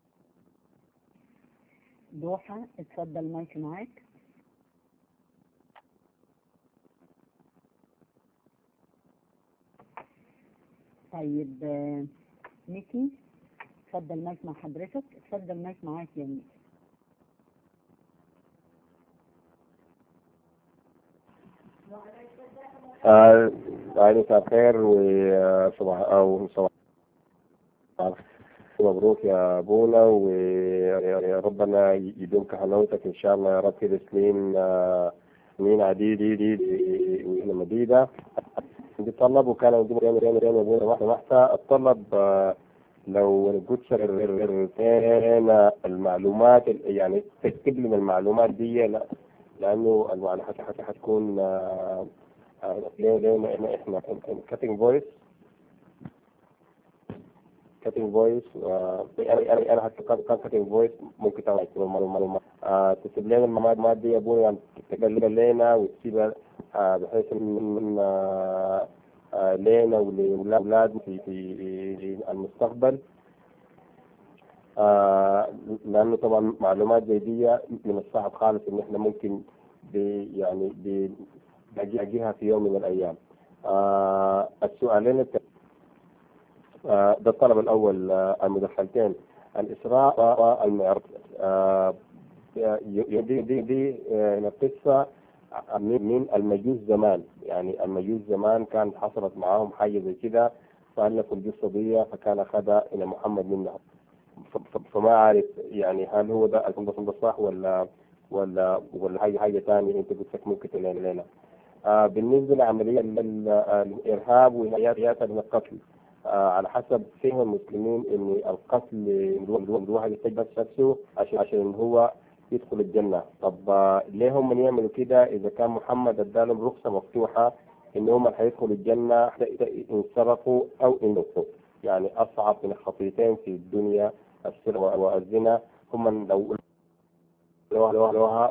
دوحة اتفضل المايك معاك طيب آه، ميكي اتفضل المايك مع حضرتك اتفضل المايك معاك يا ميكي آه، علي مساء الخير وصباح او صباح مبروك يا ابونا ويا ربنا يدوم كهنوتك ان شاء الله يا رب كده سنين آه، سنين عديدة وإلى مديدة بيطلب وكان عندنا يعني يعني يعني ابونا واحدة واحدة الطلب آه، لو القدس لنا المعلومات يعني تكتب لنا المعلومات دي لا لانه المعلومات حتى حتكون آه، آه، ليه ليه احنا احنا كاتنج فويس كاتنج فويس يعني انا انا حتى كان كاتنج فويس ممكن تعمل المعلومات آه، تكتب لنا المعلومات دي يا ابوي يعني تتكلم لنا وتسيبها آه، بحيث ان آه، آه، لنا ولأولادنا في في المستقبل آه، لانه طبعا معلومات زي دي من الصعب خالص ان احنا ممكن بي يعني بي نلاقيها في يوم من الايام. آه السؤالين الت... آه ده الطلب الاول آه المدخلتين الاسراء والمعراج. آه ي- دي دي دي آه، قصه من من المجوس زمان يعني المجوس زمان كانت حصلت معاهم حاجه زي كده فالفوا القصه دي فكان اخذها الى محمد منهم. ف- ف- فما عارف يعني هل هو ده الكلام ده صح ولا ولا ولا حاجه حاجه ثانيه انت قلت لك ممكن تقول لنا آه بالنسبه لعمليه ال- ال- الارهاب وهيئات من القتل آه على حسب فهم المسلمين ان القتل الوا- الواحد يحتاج بس نفسه عشان عشان هو يدخل الجنه طب آه ليه هم يعملوا كده اذا كان محمد ادالهم رخصه مفتوحه ان هم حيدخلوا الجنه ان سرقوا او ان نصوا يعني اصعب من الخطيتين في الدنيا السرقه والزنا هم لو لو لو لوها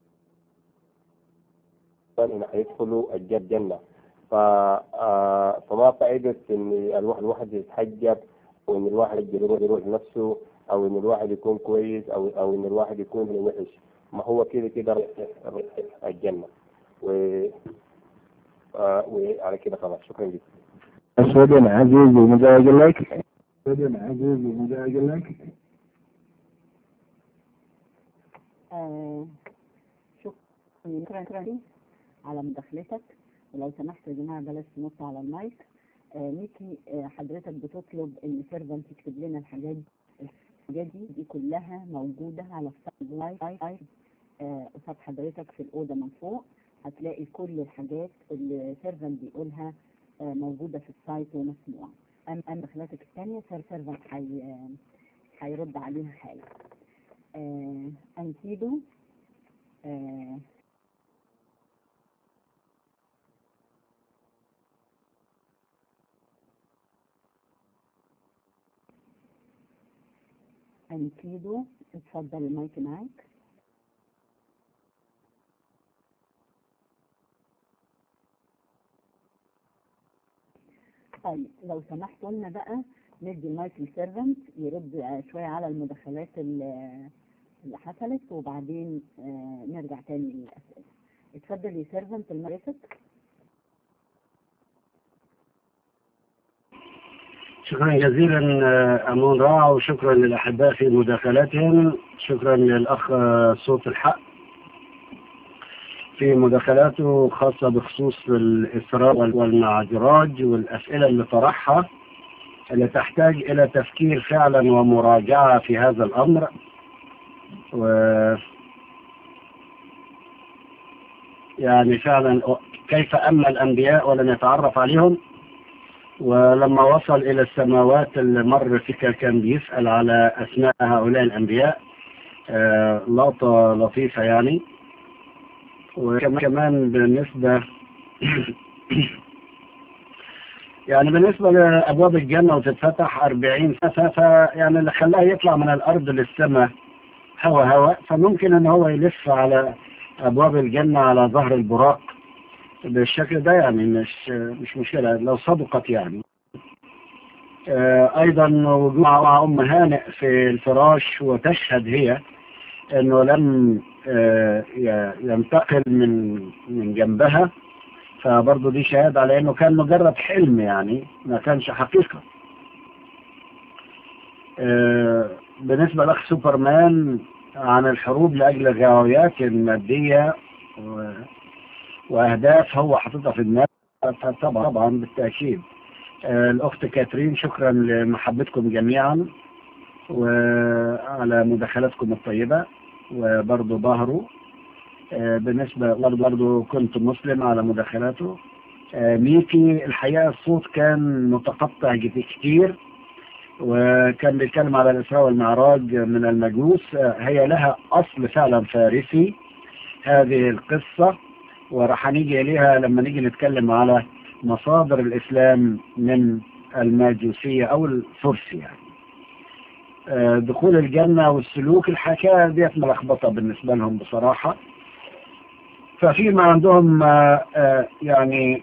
ان حيدخلوا الج- الجنه ف آه، فما فائده ان الواحد الواحد يتحجب وان الواحد يروح يروح نفسه او ان الواحد يكون كويس او او ان الواحد يكون وحش ما هو كده كده رايح رايح الجنه و آه، وعلى كده خلاص شكرا جدا أسود عزيز ومزاج لك أسود عزيز ومزاج لك آه، شكرا شكرا على مداخلتك ولو سمحت يا جماعة بلاش تنط على المايك آه، ميكي آه، حضرتك بتطلب ان سيرفنت يكتب لنا الحاجات الحاجات دي دي كلها موجودة على السايد لايف آه، قصاد حضرتك في الأوضة من فوق هتلاقي كل الحاجات اللي سيرفنت بيقولها آه، موجودة في السايت ومسموعة أما أما مداخلاتك الثانية سير سيرفنت حي آه، هيرد عليها حالا آه، أنتيدو آه، أنتيدو اتفضل المايك معاك طيب لو سمحتوا لنا بقى ندي المايك للسيرفنت يرد آه، شوية على المداخلات اللي اللي حصلت وبعدين آه، نرجع تاني للأسئلة اتفضل يا سيرفنت المايك شكرا جزيلا آه، أمون راع وشكرا للأحباء في مداخلاتهم شكرا للأخ آه، صوت الحق في مداخلاته خاصة بخصوص الإسراء وال- والمعراج والأسئلة اللي طرحها اللي تحتاج إلى تفكير فعلا ومراجعة في هذا الأمر و يعني فعلا كيف أما الأنبياء ولم يتعرف عليهم ولما وصل إلى السماوات اللي مر فيها كان بيسأل على أسماء هؤلاء الأنبياء آه، لقطة لطيفة يعني وكمان بالنسبة يعني بالنسبة لأبواب الجنة وتتفتح أربعين سنة فيعني اللي خلاه يطلع من الأرض للسماء هوا هوا فممكن ان هو يلف على ابواب الجنة على ظهر البراق بالشكل ده يعني مش مش مشكلة لو صدقت يعني آه، ايضا وجود مع ام هانئ في الفراش وتشهد هي انه لم آه، ي- ينتقل من من جنبها فبرضه دي شهادة على انه كان مجرد حلم يعني ما كانش حقيقة آه، بالنسبة لأخ سوبرمان عن الحروب لأجل الغاويات المادية و- وأهداف هو حاططها في دماغه طبعا طبعا بالتأكيد آه، الأخت كاترين شكرا لمحبتكم جميعا وعلى مداخلاتكم الطيبة وبرضه ظهروا آه، بالنسبة برضه برضه كنت مسلم على مداخلاته آه، ميكي الحقيقة الصوت كان متقطع جد- كتير وكان بيتكلم على الإسراء والمعراج من المجوس آه، هي لها أصل فعلا فارسي هذه القصة وراح نيجي إليها لما نيجي نتكلم على مصادر الإسلام من الماجوسية أو الفرس يعني آه، دخول الجنة والسلوك الحكاية ديت ملخبطة بالنسبة لهم بصراحة ففيما عندهم آه، آه، يعني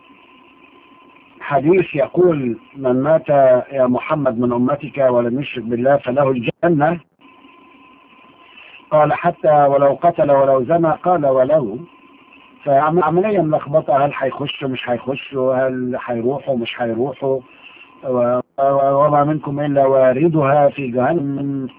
حديث يقول من مات يا محمد من أمتك ولم يشرك بالله فله الجنة قال حتى ولو قتل ولو زنى قال ولو فعملية ملخبطة هل هيخشوا مش هيخشوا هل هيروحوا مش هيروحوا و- و- وما منكم إلا واردها في جهنم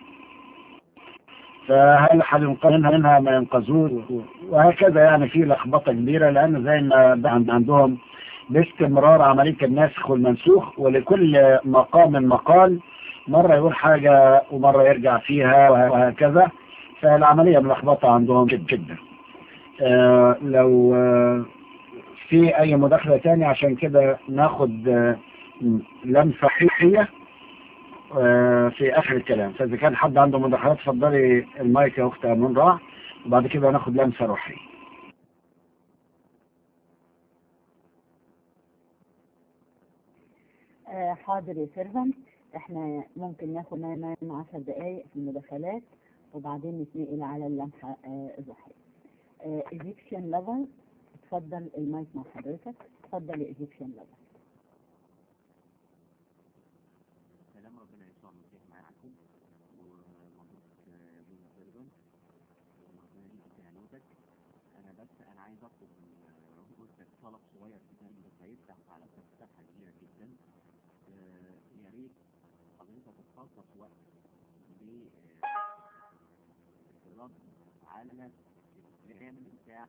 فهل هينقذ منها منها ما ينقذون وهكذا يعني في لخبطة كبيرة لأن زي ما ده عند- عندهم باستمرار عملية النسخ والمنسوخ ولكل مقام مقال مرة يقول حاجة ومرة يرجع فيها وه- وهكذا فالعملية ملخبطة عندهم جدا جدا آه لو آه في أي مداخلة تاني عشان كده ناخد آه لمسة حقيقية آه في آخر الكلام فإذا كان حد عنده مداخلات اتفضلي المايك يا أخت أمون راح وبعد كده ناخد لمسة روحية آه، حاضر يا سيرفنت احنا ممكن ناخد من 10 دقايق في المداخلات وبعدين نتنقل على اللمحة آه، الروحية آه، ايجيبشن لافر اتفضل المايك مع حضرتك اتفضل يا ايجيبشن لافر سلام ربنا يسوع المسيح معاكم ومبروك آه، ابونا سيرفن وربنا يديك تهانيتك انا بس انا عايز اطلب من آه، قلت طلب صغير جدا بس هيفتح على مساحه كبيره جدا آه، يا ريت حضرتك تخصص وقت ل آه، الرد على الكلام بتاع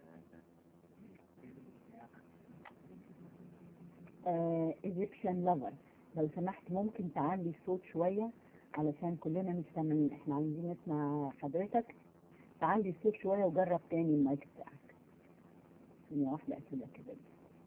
ايجيبشن لافر لو سمحت ممكن تعلي الصوت شوية علشان كلنا مش سامعين احنا عايزين نسمع حضرتك تعلي الصوت شوية وجرب تاني المايك بتاعك ثانية واحدة كده كده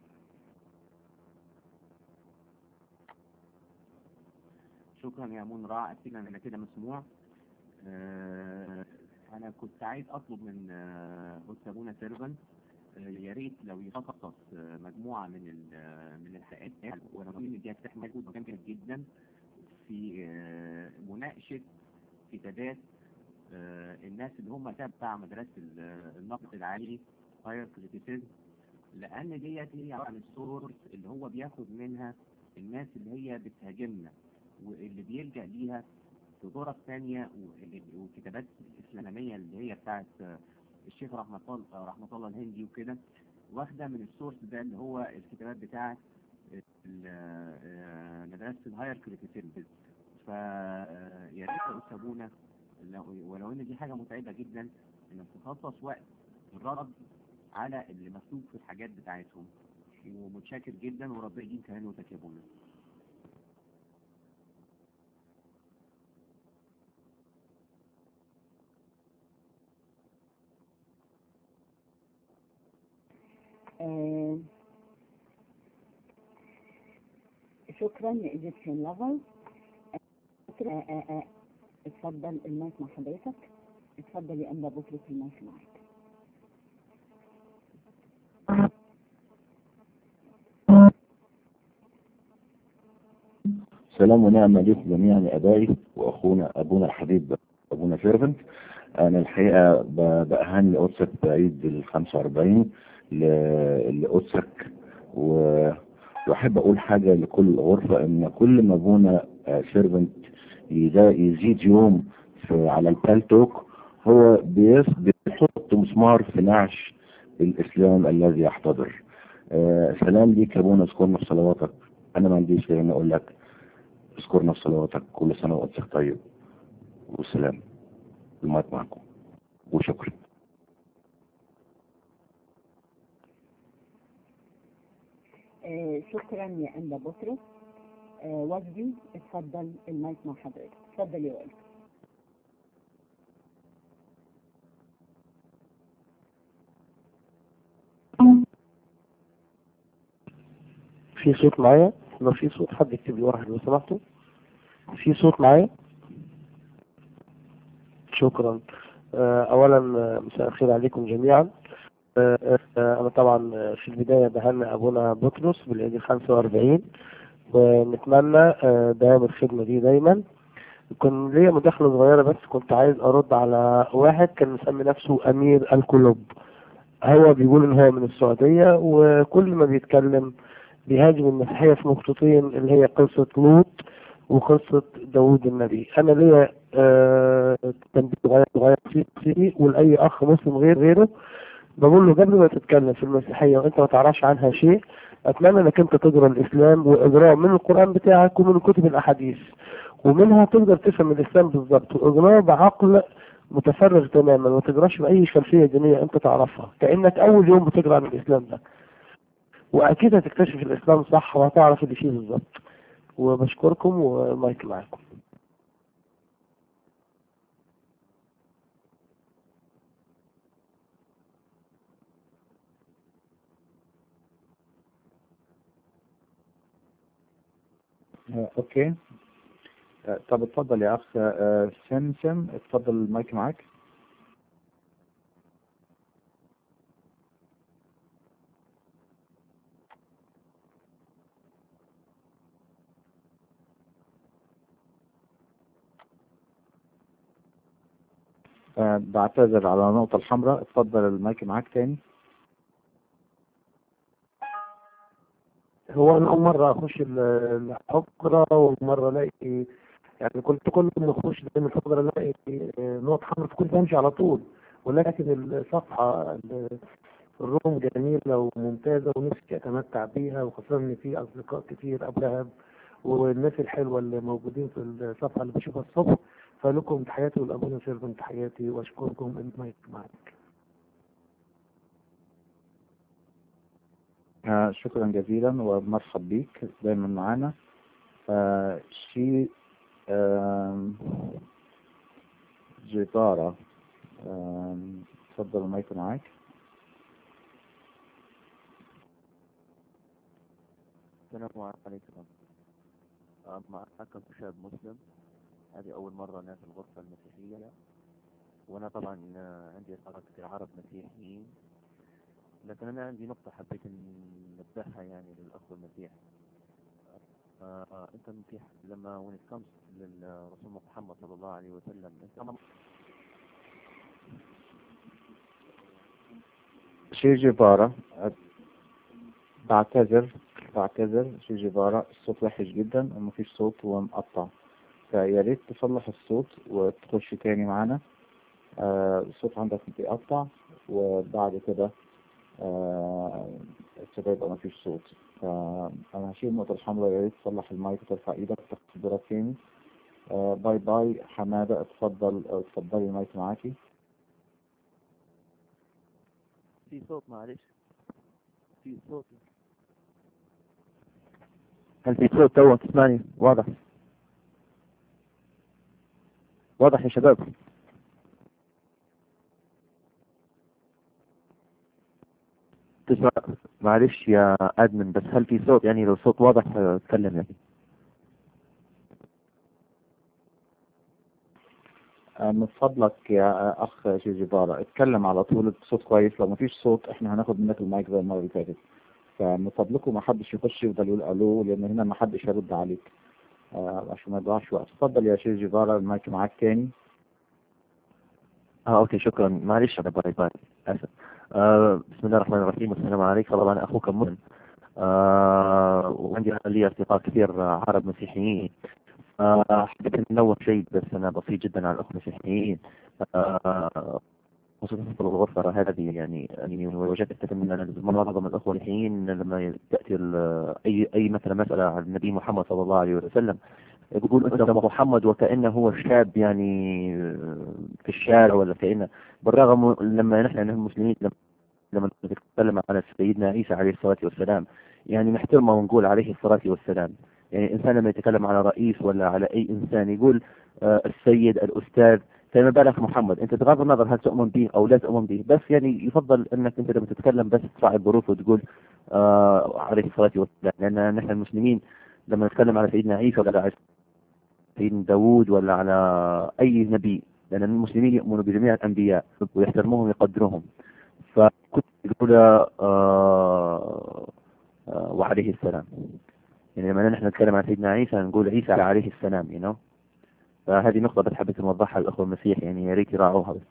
شكرا يا مون راع اكيد انا كده مسموع آه، انا كنت عايز اطلب من آه، قدس ابونا سيرفن آه، يا ريت لو يخصص آه، مجموعه من ال- آه، من الحلقات وانا بقول ان دي هتفتح مجهود جامد جدا في آه، مناقشه كتابات آه، الناس اللي هم تبع مدرسه ال- آه، النقد العالي هاير كريتيسيزم لان ديت هي عن السورس اللي هو بياخد منها الناس اللي هي بتهاجمنا واللي بيلجأ ليها في غرف ثانية واللي- وكتابات إسلامية اللي هي بتاعت آه، الشيخ رحمة الله رحمة الله الهندي وكده واخدة من السورس ده اللي هو الكتابات بتاعت ال- آه، مدرسة الهاير كريتيسيزم فيا ريت يا أستاذ أبونا لو- ولو إن دي حاجة متعبة جدا إنك تخصص وقت الرد على اللي مكتوب في الحاجات بتاعتهم ومتشكر جدا وربنا يديم كمان وتكابونا آه، شكرا يا ايجيبشن لافر اتفضل المايك مع حضرتك اتفضل يا انبا بطرس المايك معاك سلام ونعمة لكم جميعا يا أبائي وأخونا أبونا الحبيب أبونا سيرفنت أنا الحقيقة ب- بأهني قدسك بعيد ال 45 ل- لقدسك و- وأحب أقول حاجة لكل غرفة إن كل ما أبونا سيرفنت يزيد يوم في على البالتوك هو بيس- بيحط مسمار في نعش الإسلام الذي يحتضر آه سلام ليك يا ابونا اذكرنا في صلواتك انا ما عنديش غير ان اقول لك اذكرنا في صلواتك كل سنه وانت طيب والسلام المايك معكم وشكرا آه شكرا يا أنبا بطرس آه وجدي اتفضل المايك مع حضرتك اتفضل يا وجدي في صوت معايا لو في صوت حد يكتب لي واحد لو سمحتوا في صوت معايا شكرا آه، اولا آه، مساء الخير عليكم جميعا آه، آه، انا طبعا آه، في البداية بهنئ ابونا بطرس بالعيد ال 45 ونتمنى آه، دوام الخدمة دي دايما كان ليا مداخلة صغيرة بس كنت عايز ارد على واحد كان مسمي نفسه امير القلوب هو بيقول ان هو من السعودية وكل ما بيتكلم بيهاجم المسيحية في نقطتين اللي هي قصة لوط وقصة داوود النبي أنا ليا آه، تنبيه صغير صغير فيه ولأي أخ مسلم غير غيره بقول له قبل ما تتكلم في المسيحية وأنت ما تعرفش عنها شيء أتمنى إنك أنت تقرأ الإسلام وإقراه من القرآن بتاعك ومن كتب الأحاديث ومنها تقدر تفهم الإسلام بالظبط وإقراه بعقل متفرغ تماما ما تقراش بأي خلفية دينية أنت تعرفها كأنك أول يوم بتقرأ عن الإسلام ده واكيد هتكتشف الاسلام صح وهتعرف اللي فيه بالظبط وبشكركم والمايك معاكم آه، اوكي آه، طب اتفضل يا اخ آه، سمسم اتفضل المايك معاك آه، بعتذر على النقطة الحمراء اتفضل المايك معاك تاني هو انا اول مره اخش ال- الحجره ومره الاقي يعني كنت كل ما اخش من الحجره الاقي نقط حمراء فكنت بمشي على طول ولكن الصفحه ال- الروم جميله وممتازه ونفسي اتمتع بيها وخاصه ان في اصدقاء كتير قبلها والناس الحلوه اللي موجودين في الصفحه اللي بشوفها الصبح فلكم تحياتي والابونا سيرفن تحياتي واشكركم المايك معاك آه، شكرا جزيلا ومرحب بيك دايما معانا آه، شي آم، جيتارة آم، اتفضل المايك معاك السلام عليكم آه، معكم شاب مسلم هذه أول مرة أنا في الغرفة المسيحية وأنا طبعا آه، عندي أصحاب كثير عرب مسيحيين لكن أنا عندي نقطة حبيت إن نبهها يعني للأخ المسيح آه، آه، أنت المسيح لما when it comes للرسول محمد صلى الله عليه وسلم أنت شي جيفارا بعتذر بعتذر شي جيفارا الصوت وحش جدا ومفيش صوت ومقطع فيا ريت تصلح الصوت وتخش تاني معانا آه الصوت عندك بيقطع وبعد كده آه ابتدى يبقى مفيش صوت فأنا هشيل النقطة الحمراء يا ريت تصلح المايك وترفع ايدك تاخد دورك تاني آه باي باي حمادة اتفضل اتفضلي المايك معاكي في صوت معلش في صوت هل في صوت تو تسمعني واضح واضح يا شباب تسمع معلش يا ادمن بس هل في صوت يعني لو صوت واضح آه، اتكلم يعني آه، من فضلك يا اخ جيجيفارا اتكلم على طول بصوت كويس لو مفيش صوت احنا هناخد منك المايك زي المره اللي فاتت فمن فضلكم ما حدش يخش يفضل يقول الو لان هنا ما حدش هيرد عليك آه عشان ما يضيعش وقت اتفضل يا شيخ جيفارا المايك معاك تاني اه اوكي شكرا معلش انا باي باي اسف آه بسم الله الرحمن الرحيم والسلام عليكم طبعا انا اخوك مؤمن آه وعندي لي اصدقاء كثير آه، عرب مسيحيين آه حبيت ننوه شيء بس انا بسيط جدا على الاخوه المسيحيين آه وصفة الغرفة هذه يعني يعني وجدت من معظم الأخوة الحين لما تأتي ال- أي أي مثلا مسألة عن النبي محمد صلى الله عليه وسلم يقول أنت محمد وكأنه هو الشاب يعني في الشارع ولا كأنه بالرغم لما نحن نحن المسلمين لما لما نتكلم على سيدنا عيسى عليه الصلاة والسلام يعني نحترمه ونقول عليه الصلاة والسلام يعني الإنسان لما يتكلم على رئيس ولا على أي إنسان يقول آه السيد الأستاذ فما بالك محمد أنت بغض النظر هل تؤمن به أو لا تؤمن به بس يعني يفضل أنك أنت لما تتكلم بس تراعي الظروف وتقول آه عليه الصلاة والسلام لأن نحن المسلمين لما نتكلم على سيدنا عيسى ولا على سيدنا داوود ولا على أي نبي لأن المسلمين يؤمنوا بجميع الأنبياء ويحترموهم ويقدروهم فكنت يقول آه آه وعليه السلام يعني لما نحن نتكلم عن سيدنا عيسى نقول عيسى عليه السلام you know فهذه نقطة بس حبيت نوضحها للأخوة المسيح يعني يا ريت يراعوها بس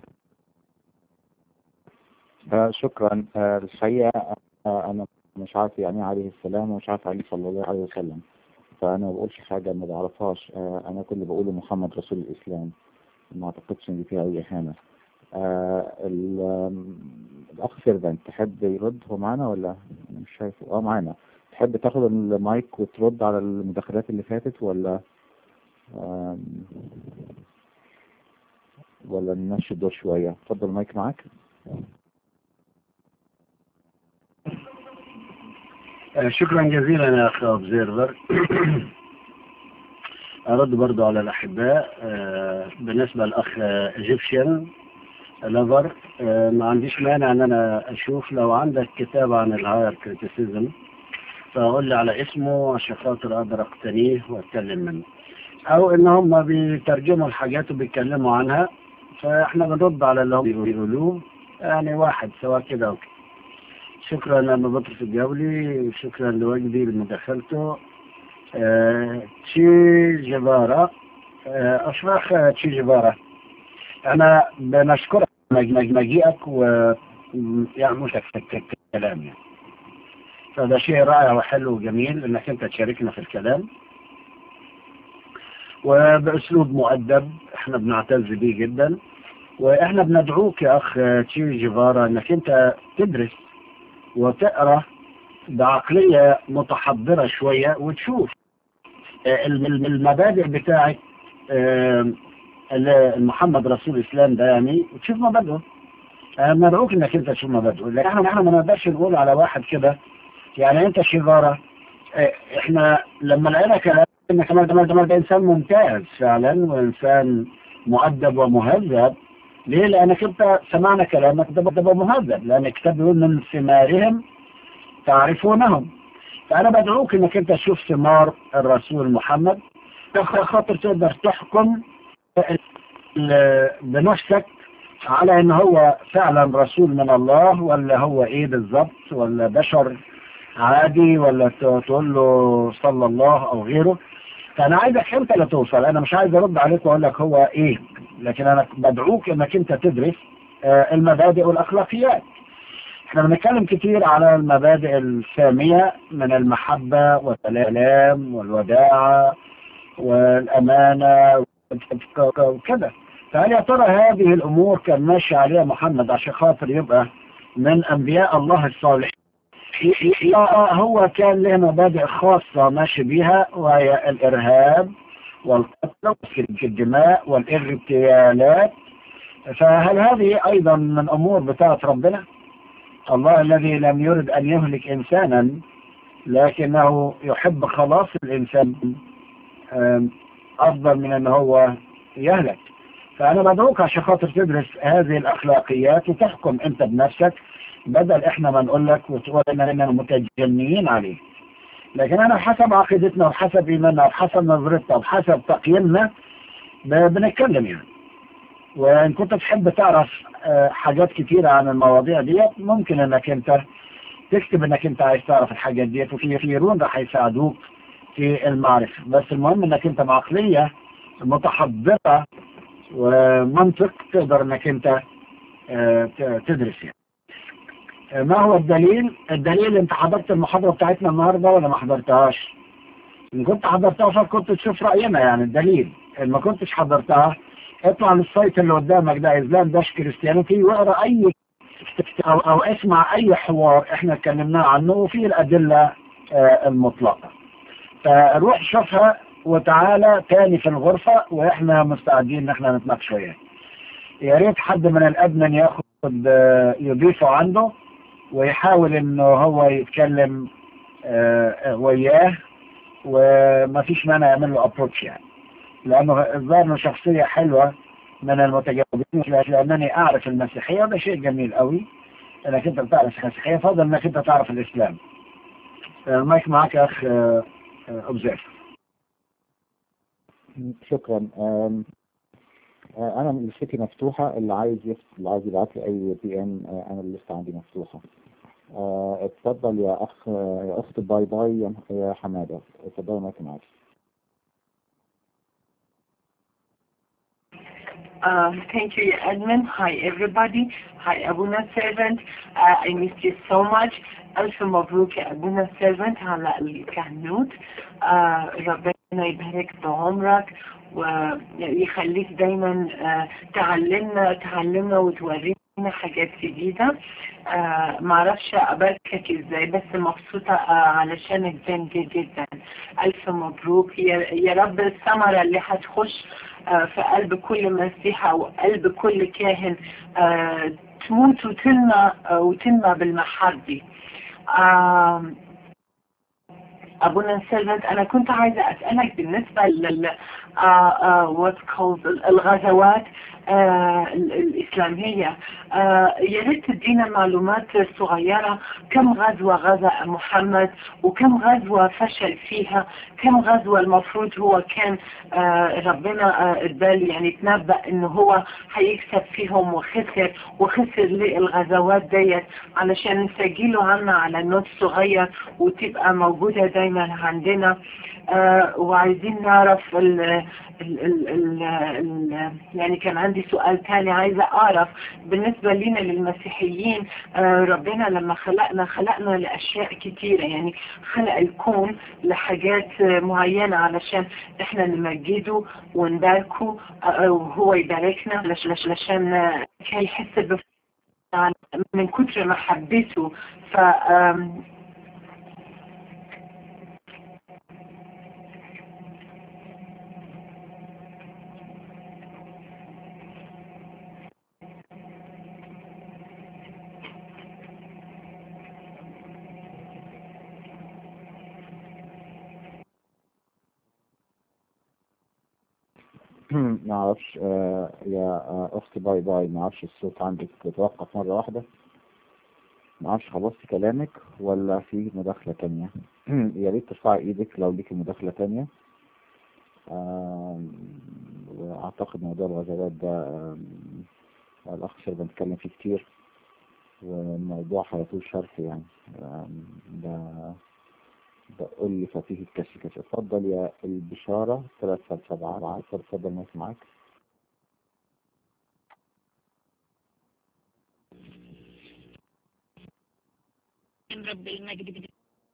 آه، شكرا آه، الحقيقة آه، أنا مش عارف يعني إيه عليه السلام ومش عارف عليه صلى الله عليه وسلم فأنا ما بقولش حاجة ما بعرفهاش آه، أنا كل اللي بقوله محمد رسول الإسلام ما أعتقدش إن دي فيها أي إهانة آه، ال- آم، الأخ سيرفنت تحب يرد هو معانا ولا أنا مش شايفه أه معانا تحب تاخد المايك وترد على المداخلات اللي فاتت ولا آم، ولا نمشي الدور شوية اتفضل المايك معاك آه، شكرا جزيلا يا أخ أوبزيرفر أرد برضو على الأحباء آه، بالنسبة للأخ إيجيبشن لافر ما عنديش مانع أن أنا أشوف لو عندك كتاب عن الهاير كريتيسيزم فأقول لي على اسمه عشان خاطر أقدر أقتنيه وأتكلم منه أو إن هم بيترجموا الحاجات وبيتكلموا عنها فإحنا بنرد على اللي هم بيقولوه يعني واحد سواء كده أو كده شكرا لما بطرس الجولي شكرا لوجدي لمداخلته آه، تشي جبارة آه، أشراخ تشي جبارة أنا بنشكرك مج- مج- مجيئك و يعني مش في الكلام يعني فده شيء رائع وحلو وجميل انك انت تشاركنا في الكلام وباسلوب مؤدب احنا بنعتز بيه جدا واحنا بندعوك يا اخ تشي جيفارا انك انت تدرس وتقرا بعقلية متحضرة شوية وتشوف آه، الم- الم- المبادئ بتاعت آه، ال- محمد رسول الإسلام ده يعني وتشوف مبادئه آه، ندعوك انك انت تشوف مبادئه لكن احنا احنا ما نقدرش نقول على واحد كده يعني انت شيفارة آه، احنا لما لقينا كلام ان كمال جمال جمال ده انسان ممتاز فعلا وانسان مؤدب ومهذب ليه؟ لانك انت سمعنا كلامك ده ده مهذب لان الكتاب بيقول من ثمارهم تعرفونهم فأنا بدعوك إنك أنت تشوف ثمار الرسول محمد عشان خاطر تقدر تحكم ال- بنفسك على إن هو فعلا رسول من الله ولا هو إيه بالظبط ولا بشر عادي ولا ت- تقول له صلى الله أو غيره فأنا عايزك أنت اللي توصل أنا مش عايز أرد عليك وأقول لك هو إيه لكن أنا بدعوك إنك أنت تدرس آه، المبادئ والأخلاقيات احنا بنتكلم كتير على المبادئ السامية من المحبة والسلام والوداعة والأمانة وكده فهل يا ترى هذه الأمور كان ماشي عليها محمد عشان خاطر يبقى من أنبياء الله الصالحين آه، هو كان له مبادئ خاصة ماشي بيها وهي الإرهاب والقتل وسفك الدماء والاغتيالات فهل هذه أيضا من أمور بتاعت ربنا؟ الله الذي لم يرد أن يهلك إنسانا لكنه يحب خلاص الإنسان آم، أفضل من أن هو يهلك فأنا بدعوك عشان خاطر تدرس هذه الأخلاقيات وتحكم أنت بنفسك بدل إحنا ما نقول لك وتقول إننا متجنيين عليه لكن أنا حسب عقيدتنا وحسب إيماننا وحسب نظرتنا وحسب تقييمنا ب- بنتكلم يعني وإن كنت تحب تعرف آه، حاجات كتيرة عن المواضيع ديت ممكن انك انت تكتب انك انت عايز تعرف الحاجات ديت وفي كثيرون راح يساعدوك في المعرفة بس المهم انك انت بعقلية متحضرة ومنطق تقدر انك انت آه، ت- تدرس يعني آه، ما هو الدليل؟ الدليل انت حضرت المحاضرة بتاعتنا النهاردة ولا ما حضرتهاش؟ ان كنت حضرتها فكنت تشوف رأينا يعني الدليل ان ما كنتش حضرتها اطلع للسايت اللي قدامك ده اسلام داش كريستيانيتي واقرا اي أو, أو اسمع أي حوار احنا اتكلمنا عنه وفيه الأدلة آه المطلقة فروح شوفها وتعالى تاني في الغرفة واحنا مستعدين ان احنا نتناقش وياه يا ريت حد من الأدمن ياخد آه يضيفه عنده ويحاول انه هو يتكلم آه وياه وما فيش مانع يعمل له ابروتش يعني لانه الظاهر انه شخصية حلوة من المتجاوبين لانني اعرف المسيحية ده شيء جميل قوي انك انت بتعرف المسيحية فضل انك انت تعرف الاسلام المايك معاك يا اخ ابزيف شكرا انا لستي مفتوحة اللي عايز يف... اللي عايز يبعت لي اي بي ام انا الليست عندي مفتوحة اتفضل يا اخ يا اخت باي باي يا حمادة اتفضل معاك معاك Uh, thank you, Edmund. Hi, everybody. Hi, Abuna servant. Uh, I missed you so much. ألف مبروك يا أبونا servant على الكهنوت. Uh, ربنا يبارك بعمرك ويخليك دايما uh, تعلمنا تعلمنا وتورينا حاجات جديدة آه معرفش أباركك ازاي بس مبسوطة آه علشانك جدا جدا ألف مبروك يا, يا رب الثمرة اللي هتخش آه في قلب كل مسيحة وقلب كل كاهن آه تموت وتنمى آه وتنمى بالمحبة آه أبونا سيلفنت أنا كنت عايزة أسألك بالنسبة لل وات كولد الغزوات آه الإسلامية آه يا ريت تدينا معلومات صغيرة كم غزوة غزا محمد وكم غزوة فشل فيها كم غزوة المفروض هو كان آه ربنا ادال يعني تنبأ انه هو هيكسب فيهم وخسر وخسر الغزوات ديت علشان نسجله عنا على نوت صغير وتبقى موجودة دايما عندنا وعايزين نعرف ال ال ال ال ال يعني كان عندي سؤال تاني عايزة أعرف بالنسبة لنا للمسيحيين ربنا لما خلقنا خلقنا لأشياء كتيرة يعني خلق الكون لحاجات معينة علشان احنا نمجده ونباركه وهو يباركنا علشان كي يحس من كتر محبته ف ما اعرفش آه يا آه اختي باي باي ما اعرفش الصوت عندك بتوقف مرة واحدة ما اعرفش خلصتي كلامك ولا في مداخلة تانية يا ريت ترفعي ايدك لو ليكي مداخلة تانية آه واعتقد موضوع الغزوات ده الاخ شربان اتكلم فيه كتير والموضوع هيطول شرح يعني ده بقول لي فتيه الكشف كشف اتفضل يا البشارة ثلاثة سبعة أربعة اتفضل ماشي معاك رب المجد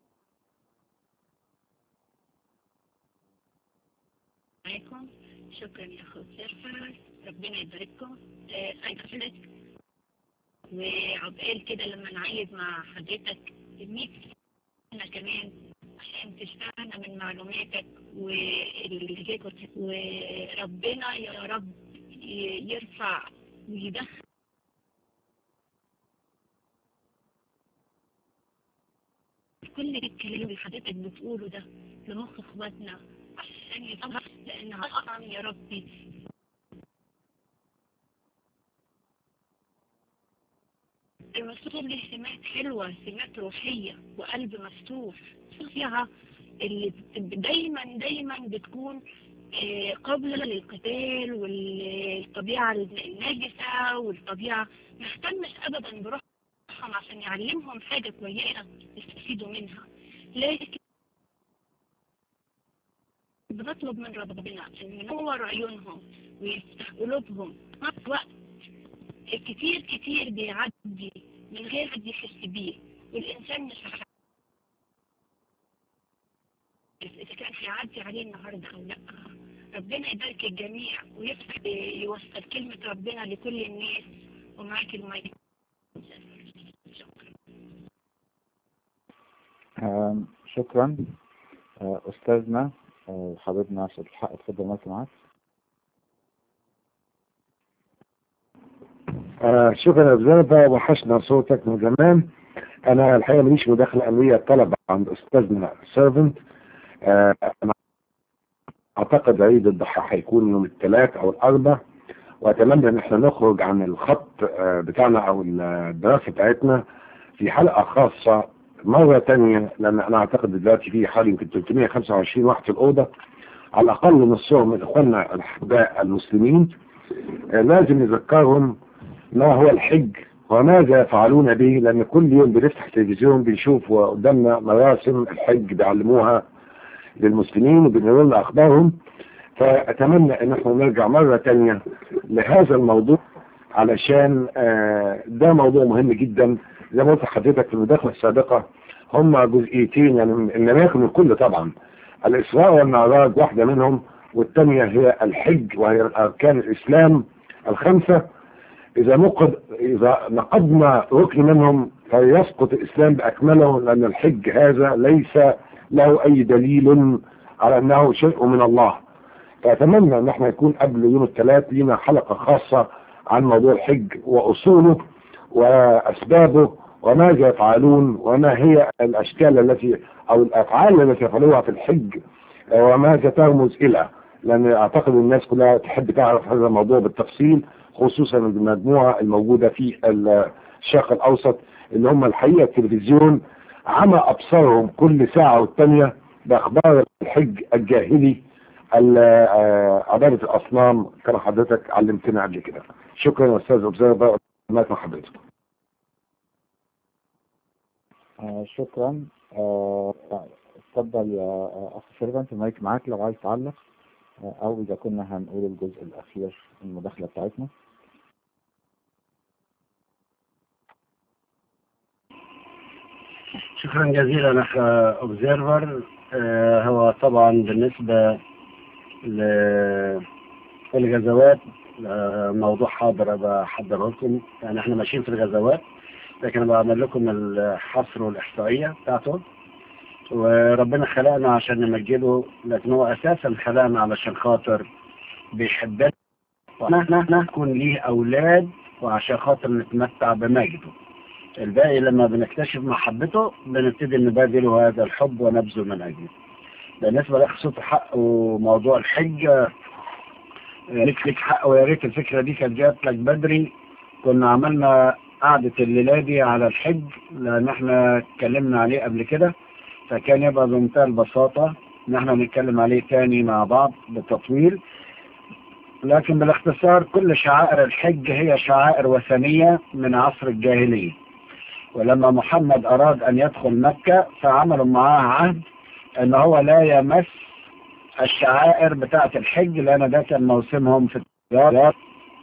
معاكم شكرا يا اخو سيرفر ربنا يبارككم ايضا وعقبال كده لما نعيد مع حضرتك 100 سنة كمان عشان تشفعنا من معلوماتك واللي وربنا يا رب يرفع ويدخل كل الكلام اللي حضرتك بتقوله ده لمخ اخواتنا عشان يظهر لانها اطعم يا ربي الرسول له سمات حلوة سمات روحية وقلب مفتوح فيها اللي دايما دايما بتكون قابلة للقتال والطبيعة الناجسة والطبيعة ما اهتمش أبدا بروحهم عشان يعلمهم حاجة كويسة يستفيدوا منها لكن بنطلب من ربنا أن ينور عيونهم ويفتح قلوبهم في وقت كتير كتير بيعدي من غير حد يحس بيه والإنسان مش عارف إذا كان هيعدي عليه النهاردة أو لأ ربنا يبارك الجميع ويفتح يوصل كلمة ربنا لكل الناس ومعاك المايك آم، شكرا آه، أستاذنا آه، حبيبنا عشان الحق اتفضل معاك معاك آه شكرا يا أبزرفة وحشنا صوتك من زمان أنا الحقيقة ماليش مداخلة أمنية طلب عند أستاذنا سيرفنت آه أنا أعتقد عيد الضحى هيكون يوم الثلاث أو الأربع وأتمنى إن احنا نخرج عن الخط آه بتاعنا أو الدراسة بتاعتنا في حلقة خاصة مرة تانية لأن أنا أعتقد دلوقتي في حوالي يمكن 325 واحد في الأوضة على الأقل نصهم من إخواننا الأحباء المسلمين آه لازم نذكرهم ما هو الحج وماذا يفعلون به لأن كل يوم بنفتح التلفزيون بنشوف قدامنا مراسم الحج بيعلموها للمسلمين وبينقلوا لنا أخبارهم فأتمنى إن احنا نرجع مرة تانية لهذا الموضوع علشان آه، ده موضوع مهم جدا زي ما قلت لحضرتك في المداخلة السابقة هم جزئيتين يعني إنما يكون الكل طبعا الإسراء والمعراج واحدة منهم والثانية هي الحج وهي أركان الإسلام الخمسة إذا نقض إذا نقضنا ركن منهم فيسقط الإسلام بأكمله لأن الحج هذا ليس له أي دليل على أنه شيء من الله فأتمنى أن احنا يكون قبل يوم الثلاث لنا حلقة خاصة عن موضوع الحج وأصوله وأسبابه وماذا يفعلون وما هي الأشكال التي أو الأفعال التي يفعلوها في الحج وماذا ترمز إلى لأن أعتقد الناس كلها تحب تعرف هذا الموضوع بالتفصيل خصوصا المجموعة الموجودة في الشرق الأوسط اللي هم الحقيقة التلفزيون عمى أبصارهم كل ساعة والتانية بأخبار الحج الجاهلي ال- آه، عبادة الأصنام كما حضرتك علمتنا قبل كده شكرا يا أستاذ أبزرفة مع حضرتك آه، شكرا آه، اتفضل يا آه، أخ سيرفنت المايك معاك لو عايز تعلق آه، أو إذا كنا هنقول الجزء الأخير من المداخلة بتاعتنا شكرا جزيلا اخ اوبزيرفر هو طبعا بالنسبة للغزوات آه، موضوع حاضر بحضره لكم يعني احنا ماشيين في الغزوات لكن بعمل لكم الحصر والاحصائية بتاعته وربنا خلقنا عشان نمجده لكن هو اساسا خلقنا علشان خاطر بيحبنا ونحن نكون ليه اولاد وعشان خاطر نتمتع بمجده الباقي لما بنكتشف محبته بنبتدي نبادله هذا الحب ونبذل من أجله بالنسبة لأخ صوت حق وموضوع الحج آه، ليك ليك حق ويا ريت الفكرة دي كانت جات لك بدري كنا عملنا قعدة الليلة دي على الحج لأن احنا اتكلمنا عليه قبل كده فكان يبقى بمنتهى البساطة ان احنا نتكلم عليه تاني مع بعض بالتطويل لكن بالاختصار كل شعائر الحج هي شعائر وثنية من عصر الجاهلية ولما محمد أراد أن يدخل مكة فعملوا معاه عهد أن هو لا يمس الشعائر بتاعة الحج لأن ده كان موسمهم في التجارة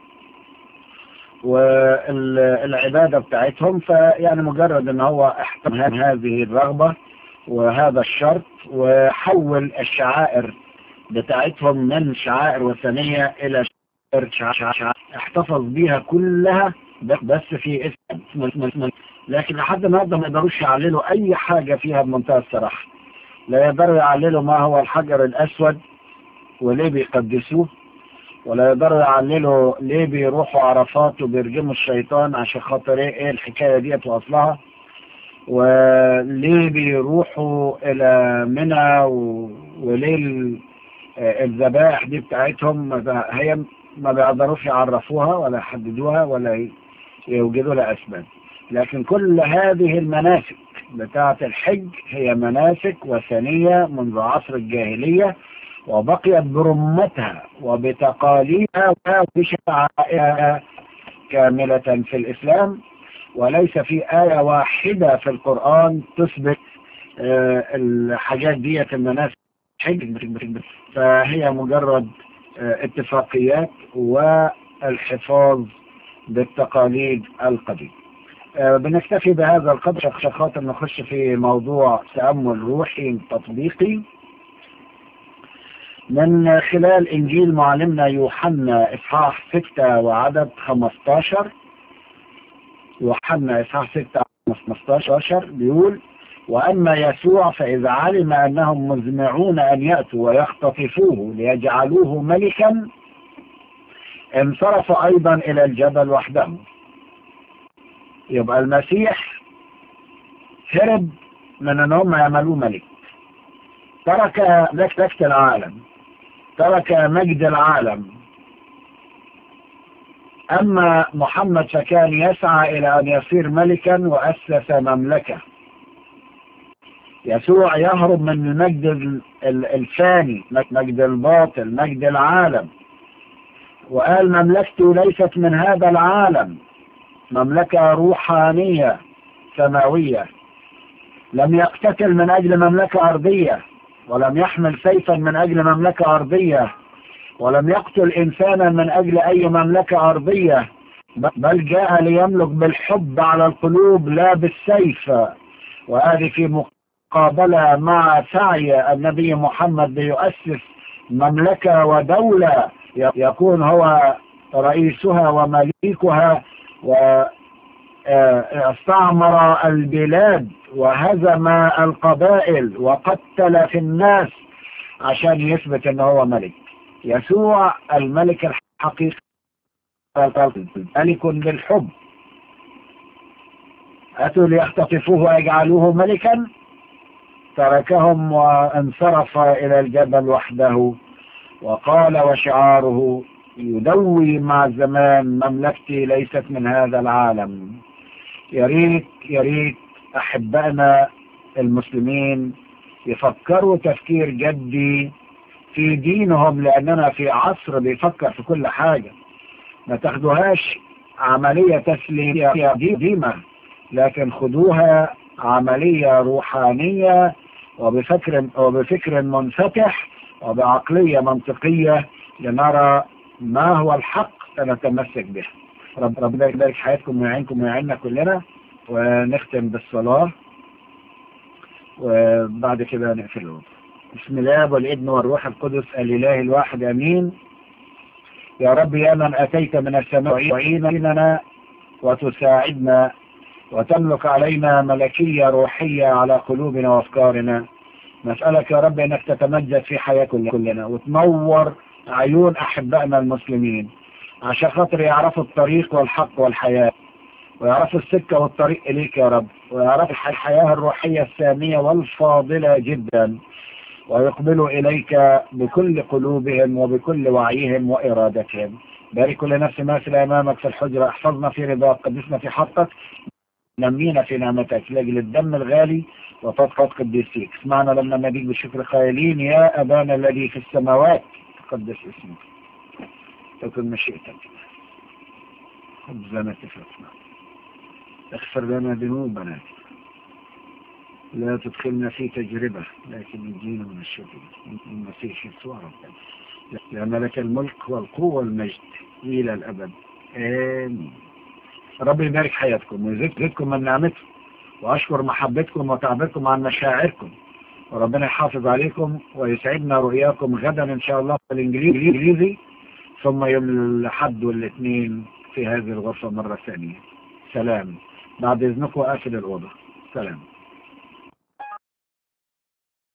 والعبادة بتاعتهم فيعني مجرد أن هو احترم هذه الرغبة وهذا الشرط وحول الشعائر بتاعتهم من شعائر وثنية إلى شعائر شع- شع- احتفظ بيها كلها بس في اسم اسم- اسم- لكن لحد النهارده ما يقدروش يعللوا أي حاجة فيها بمنتهى الصراحة لا يقدروا يعللوا ما هو الحجر الأسود وليه بيقدسوه ولا يقدروا يعللوا ليه بيروحوا عرفات وبيرجموا الشيطان عشان خاطر ايه ايه الحكاية ديت واصلها وليه بيروحوا الى منى و- وليه ال- آه، الذبائح دي بتاعتهم ما ب- هي ما بيقدروش يعرفوها ولا يحددوها ولا ي- يوجدوا لها اسباب لكن كل هذه المناسك بتاعة الحج هي مناسك وثنية منذ عصر الجاهلية وبقيت برمتها وبتقاليدها وبشعائرها كاملة في الإسلام وليس في آية واحدة في القرآن تثبت آه، الحاجات ديت المناسك حج فهي مجرد آه، اتفاقيات والحفاظ بالتقاليد القديمة آه، بنكتفي بهذا القدر عشان خاطر نخش في موضوع تأمل روحي تطبيقي من خلال إنجيل معلمنا يوحنا إصحاح 6 وعدد 15 يوحنا إصحاح 6 15 بيقول وأما يسوع فإذا علم أنهم مزمعون أن يأتوا ويختطفوه ليجعلوه ملكا انصرف أيضا إلى الجبل وحده يبقى المسيح هرب من أن هم يعملوه ملك ترك لكتة العالم ترك مجد العالم أما محمد فكان يسعى إلى أن يصير ملكا وأسس مملكة يسوع يهرب من المجد الفاني مجد الباطل مجد العالم وقال مملكته ليست من هذا العالم مملكة روحانية سماوية لم يقتتل من أجل مملكة أرضية ولم يحمل سيفا من أجل مملكة أرضية ولم يقتل إنسانا من أجل أي مملكة أرضية بل جاء ليملك بالحب على القلوب لا بالسيف وهذه في مقابلة مع سعي النبي محمد ليؤسس مملكة ودولة يكون هو رئيسها ومليكها واستعمر البلاد وهزم القبائل وقتل في الناس عشان يثبت ان هو ملك يسوع الملك الحقيقي ملك بالحب أتوا ليختطفوه ويجعلوه ملكا تركهم وانصرف إلى الجبل وحده وقال وشعاره يدوي مع الزمان مملكتي ليست من هذا العالم يريد يريد أحبائنا المسلمين يفكروا تفكير جدي في دينهم لأننا في عصر بيفكر في كل حاجة ما تاخدوهاش عملية تسليمية ديمة لكن خدوها عملية روحانية وبفكر, وبفكر منفتح وبعقلية منطقية لنرى ما هو الحق سنتمسك به رب ربنا يبارك حياتكم ويعينكم ويعيننا كلنا ونختم بالصلاة وبعد كده نقفل الوضع بسم الله والابن والروح القدس الإله الواحد أمين يا رب يا من أتيت من السماء تعيننا وتساعدنا وتملك علينا ملكية روحية على قلوبنا وأفكارنا نسألك يا رب أنك تتمجد في حياة كلنا وتنور عيون أحبائنا المسلمين عشان خاطر يعرفوا الطريق والحق والحياة ويعرفوا السكة والطريق إليك يا رب ويعرفوا الحياة الروحية السامية والفاضلة جدا ويقبلوا إليك بكل قلوبهم وبكل وعيهم وإرادتهم بارك كل نفس ماثلة أمامك في الحجرة احفظنا في رضاك قدسنا في حقك نمينا في نعمتك لأجل الدم الغالي وتطقط قديسيك اسمعنا لما نبيك بالشكر قائلين يا أبانا الذي في السماوات تقدس اسمك تكن مشيئتك خبزنا كفتنا اغفر لنا ذنوبنا لا تدخلنا في تجربة لكن نجينا من الشر من المسيح يسوع ربنا لأن لك الملك والقوة والمجد إلى الأبد آمين رب يبارك حياتكم ويزيدكم من نعمته وأشكر محبتكم وتعبكم عن مشاعركم وربنا يحافظ عليكم ويسعدنا رؤياكم غدا إن شاء الله في الإنجليزي ثم يوم الحد والاثنين في هذه الغرفة مرة ثانية سلام بعد إذنكم أقفل الأوضة سلام